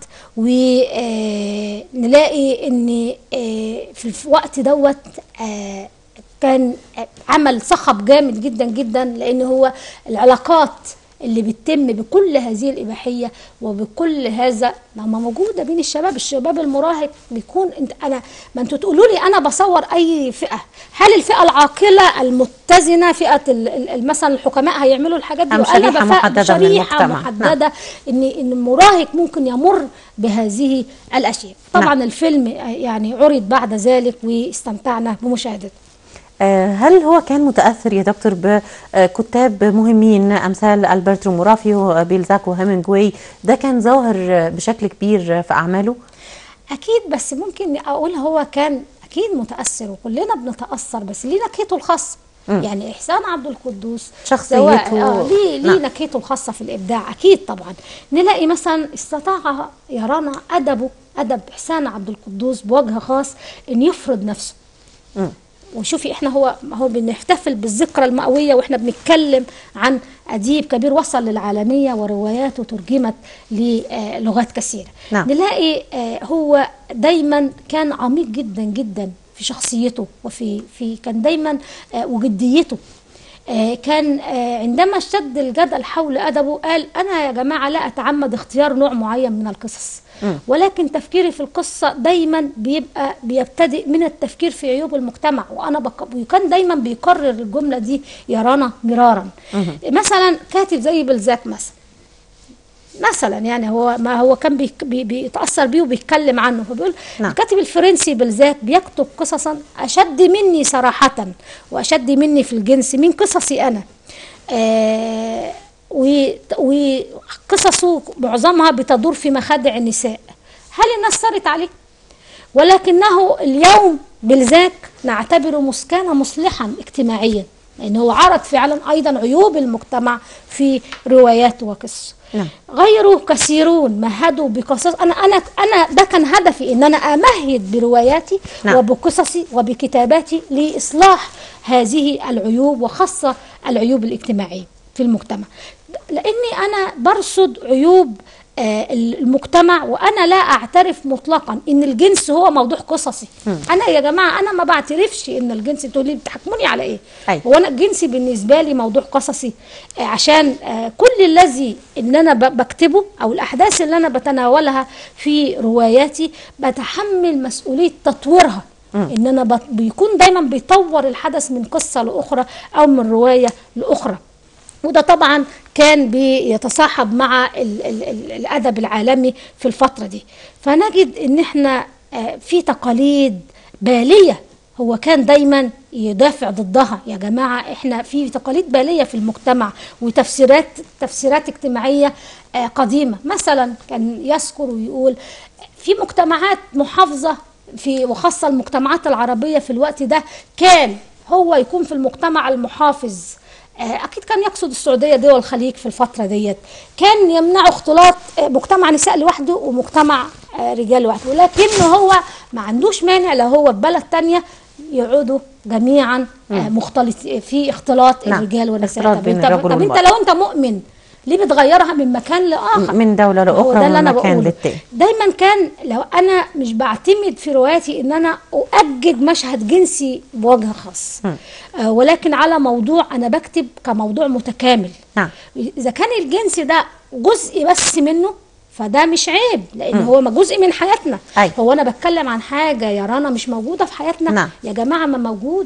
ونلاقي ان آه في الوقت دوت آه كان آه، عمل صخب جامد جدا جدا لان هو العلاقات اللي بتتم بكل هذه الاباحيه وبكل هذا لما موجوده بين الشباب الشباب المراهق بيكون انت انا ما انتوا تقولوا لي انا بصور اي فئه هل الفئه العاقله المتزنه فئه ال- ال- ال- مثلا الحكماء هيعملوا الحاجات دي أم وانا شريحة بفا- محددة من شريحه المجتمع. محدده ان ان المراهق ممكن يمر بهذه الاشياء طبعا الفيلم يعني عرض بعد ذلك واستمتعنا بمشاهدته آه، هل هو كان متأثر يا دكتور بكتاب مهمين أمثال ألبرتو مورافيو بيلزاك وهيمنجواي ده كان ظاهر بشكل كبير في أعماله اكيد بس ممكن اقول هو كان اكيد متاثر وكلنا بنتاثر بس ليه نكهته الخاصه يعني احسان عبد القدوس شخصيته- سواء- آه ليه ليه نعم. نكهته الخاصه في الابداع اكيد طبعا نلاقي مثلا استطاع يرانا ادبه ادب احسان عبد القدوس بوجه خاص ان يفرض نفسه وشوفي احنا هو هو بنحتفل بالذكرى المئويه واحنا بنتكلم عن اديب كبير وصل للعالميه ورواياته ترجمت للغات كثيره نعم. نلاقي آه، هو دايما كان عميق جدا جدا في شخصيته وفي في كان دايما آه، وجديته آه، كان آه، عندما اشتد الجدل حول ادبه قال انا يا جماعه لا اتعمد اختيار نوع معين من القصص ولكن تفكيري في القصه دايما بيبقى بيبتدئ من التفكير في عيوب المجتمع وانا بق... وكان دايما بيكرر الجمله دي يرانا مرارا مثلا كاتب زي بلزاك مثلا مثلا يعني هو ما هو كان بي بي بيتاثر بيه وبيتكلم عنه فبيقول نعم. الكاتب الفرنسي بالذات بيكتب قصصا اشد مني صراحه واشد مني في الجنس من قصصي انا آه و- وقصصه معظمها بتدور في مخادع النساء هل الناس صارت عليه ولكنه اليوم بالذات نعتبره مسكانا مصلحا اجتماعيا لأنه هو عرض فعلا أيضا عيوب المجتمع في رواياته وقصصه نعم. غيره كثيرون مهدوا بقصص انا انا انا ده كان هدفي ان انا امهد برواياتي نعم. وبقصصي وبكتاباتي لاصلاح هذه العيوب وخاصه العيوب الاجتماعيه في المجتمع لاني انا برصد عيوب آه، المجتمع وانا لا اعترف مطلقا ان الجنس هو موضوع قصصي انا يا جماعه انا ما بعترفش ان الجنس تقول لي بتحكموني على ايه أيوة. هو انا الجنسي بالنسبه لي موضوع قصصي آه، عشان آه، كل الذي ان انا ب- بكتبه او الاحداث اللي انا بتناولها في رواياتي بتحمل مسؤوليه تطويرها ان انا بت- بيكون دايما بيطور الحدث من قصه لاخرى او من روايه لاخرى وده طبعا كان بيتصاحب مع ال ال ال الادب العالمي في الفتره دي فنجد ان احنا آه، في تقاليد باليه هو كان دايما يدافع ضدها يا جماعه احنا في تقاليد باليه في المجتمع وتفسيرات تفسيرات اجتماعيه آه، قديمه مثلا كان يذكر ويقول في مجتمعات محافظه في وخاصه المجتمعات العربيه في الوقت ده كان هو يكون في المجتمع المحافظ آه، اكيد كان يقصد السعوديه دول الخليج في الفتره ديت كان يمنعوا اختلاط آه، مجتمع نساء لوحده ومجتمع آه، رجال لوحده ولكنه هو ما عندوش مانع لو هو في بلد تانية يقعدوا جميعا آه، مختلط في اختلاط نعم، الرجال والنساء اختلاط طب بين انت الرجل طب انت والمرأة. لو انت مؤمن ليه بتغيرها من مكان لاخر من دولة هو لأخرى ده اللي انا ومن مكان بقوله للتاني دايما كان لو انا مش بعتمد في رواياتي ان انا اؤجج مشهد جنسي بوجه خاص آه ولكن على موضوع انا بكتب كموضوع متكامل نعم اذا كان الجنس ده جزء بس منه فده مش عيب لان هو ما جزء من حياتنا أيوة. هو انا بتكلم عن حاجه يا رنا مش موجوده في حياتنا نعم. يا جماعه ما موجوده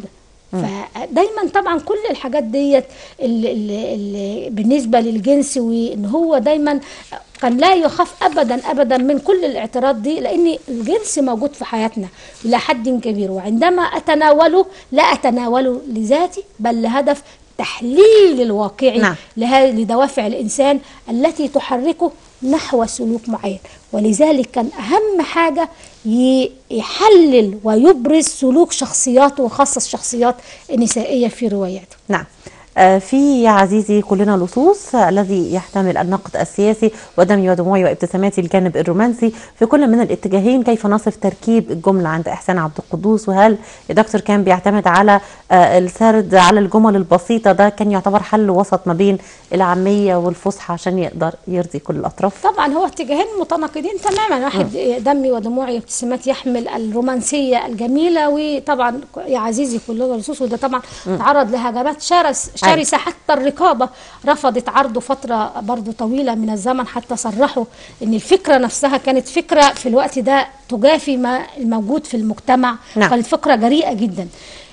فدايما طبعا كل الحاجات ديت اللي, اللي, اللي بالنسبه للجنس وان هو دايما كان لا يخاف ابدا ابدا من كل الاعتراض دي لان الجنس موجود في حياتنا الى حد كبير وعندما اتناوله لا اتناوله لذاتي بل لهدف تحليل الواقعي نعم. لها- لدوافع الانسان التي تحركه نحو سلوك معين ولذلك كان اهم حاجه ي- يحلل ويبرز سلوك شخصياته وخاصه الشخصيات النسائيه في رواياته نعم آه، في يا عزيزي كلنا لصوص آه، الذي يحتمل النقد السياسي ودمي ودموعي وابتساماتي الجانب الرومانسي في كل من الاتجاهين كيف نصف تركيب الجملة عند إحسان عبد القدوس وهل يا دكتور كان بيعتمد على آه، السرد على الجمل البسيطة ده كان يعتبر حل وسط ما بين العامية والفصحى عشان يقدر يرضي كل الأطراف طبعا هو اتجاهين متناقضين تماما واحد دمي ودموعي وابتسامات يحمل الرومانسيه الجميله وطبعا يا عزيزي كلنا لصوص وده طبعا تعرض لهجمات شرس شرسة حتى الرقابة رفضت عرضه فترة برضو طويلة من الزمن حتى صرحوا ان الفكرة نفسها كانت فكرة في الوقت ده تجافي ما الموجود في المجتمع نعم. كانت فكرة جريئة جدا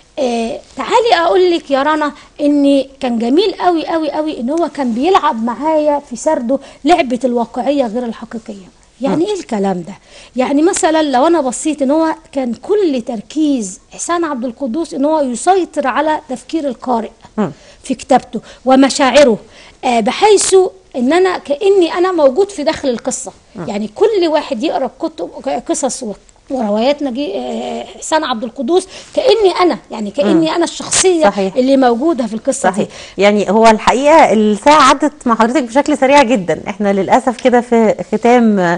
آه تعالي اقول لك يا رنا ان كان جميل قوي قوي قوي ان هو كان بيلعب معايا في سرده لعبه الواقعيه غير الحقيقيه يعني ايه الكلام ده يعني مثلا لو انا بصيت ان هو كان كل تركيز احسان عبد القدوس ان هو يسيطر على تفكير القارئ في كتابته ومشاعره آه بحيث ان انا كاني انا موجود في داخل القصه يعني كل واحد يقرا كتب قصص و- وروايات نجي آه، احسان عبد القدوس كاني انا يعني كاني انا الشخصيه صحيح. اللي موجوده في القصه صحيح دي يعني هو الحقيقه الساعه عدت مع حضرتك بشكل سريع جدا احنا للاسف كده في ختام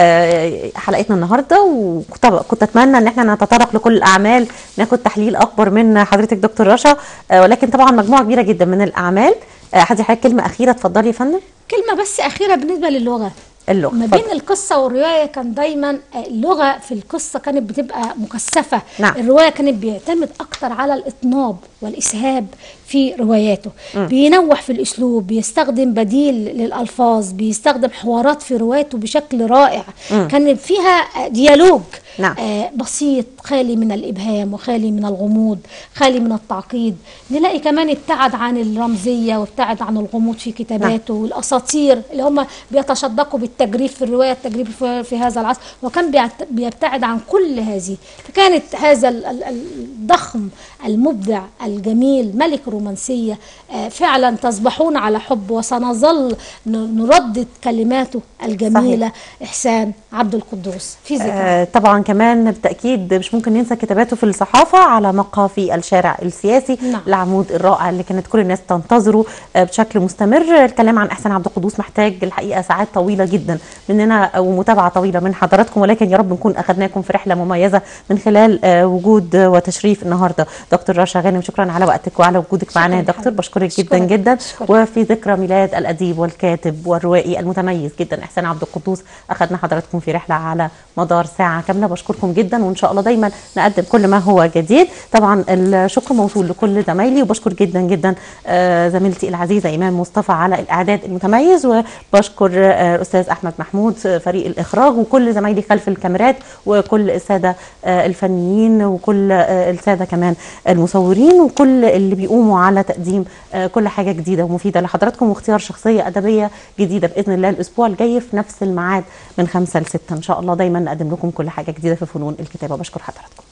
آه، حلقتنا النهارده وكنت كنت اتمنى ان احنا نتطرق لكل الاعمال ناخد تحليل اكبر من حضرتك دكتور رشا آه، ولكن طبعا مجموعه كبيره جدا من الاعمال آه، هدي حضرتك كلمه اخيره اتفضلي يا فندم كلمه بس اخيره بالنسبه للغه اللغه ما اتفضل. بين القصة والرواية كان دايما آه، اللغة في القصة كانت بتبقى مكثفة نعم. الرواية كانت بيعتمد أكتر على الإطناب والإسهاب في رواياته بينوع في الأسلوب بيستخدم بديل للألفاظ بيستخدم حوارات في روايته بشكل رائع كان فيها آه، ديالوج نعم. آه، بسيط خالي من الإبهام وخالي من الغموض خالي من التعقيد نلاقي كمان ابتعد عن الرمزية وابتعد عن الغموض في كتاباته والأساطير اللي هم بيتشدقوا بالتجريف في الرواية التجريف في- في هذا العصر وكان بيعت- بيبتعد عن كل هذه فكانت هذا ال- ال- الضخم المبدع الجميل ملك الرومانسية آه، فعلا تصبحون على حب وسنظل ن- نردد كلماته الجميلة إحسان عبد القدوس في ذكرى آه، طبعا كمان بالتاكيد مش ممكن ننسى كتاباته في الصحافه على مقافي الشارع السياسي نعم. العمود الرائع اللي كانت كل الناس تنتظره آه، بشكل مستمر الكلام عن احسان عبد القدوس محتاج الحقيقه ساعات طويله جدا مننا ومتابعه طويله من حضراتكم ولكن يا رب نكون اخذناكم في رحله مميزه من خلال آه، وجود آه، وتشريف النهارده دكتور رشا غانم شكرا على وقتك وعلى وجودك معنا يا شكراً دكتور حبيبتي. بشكرك جدا شكراً. جدا شكراً. وفي ذكرى ميلاد الاديب والكاتب والروائي المتميز جدا احسان عبد القدوس اخذنا حضراتكم في رحله على مدار ساعه كامله بشكركم جدا وان شاء الله دايما نقدم كل ما هو جديد طبعا الشكر موصول لكل زمايلي وبشكر جدا جدا آه، زميلتي العزيزه ايمان مصطفى على الاعداد المتميز وبشكر آه، الاستاذ احمد محمود آه، فريق الاخراج وكل زمايلي خلف الكاميرات وكل الساده آه، الفنيين وكل آه، الساده كمان المصورين وكل اللي بيقوموا على تقديم آه، كل حاجه جديده ومفيده لحضراتكم واختيار شخصيه ادبيه جديده باذن الله الاسبوع الجاي في نفس الميعاد من خمسة لستة ان شاء الله دايما نقدم لكم كل حاجه جديده في فنون الكتابه بشكر حضراتكم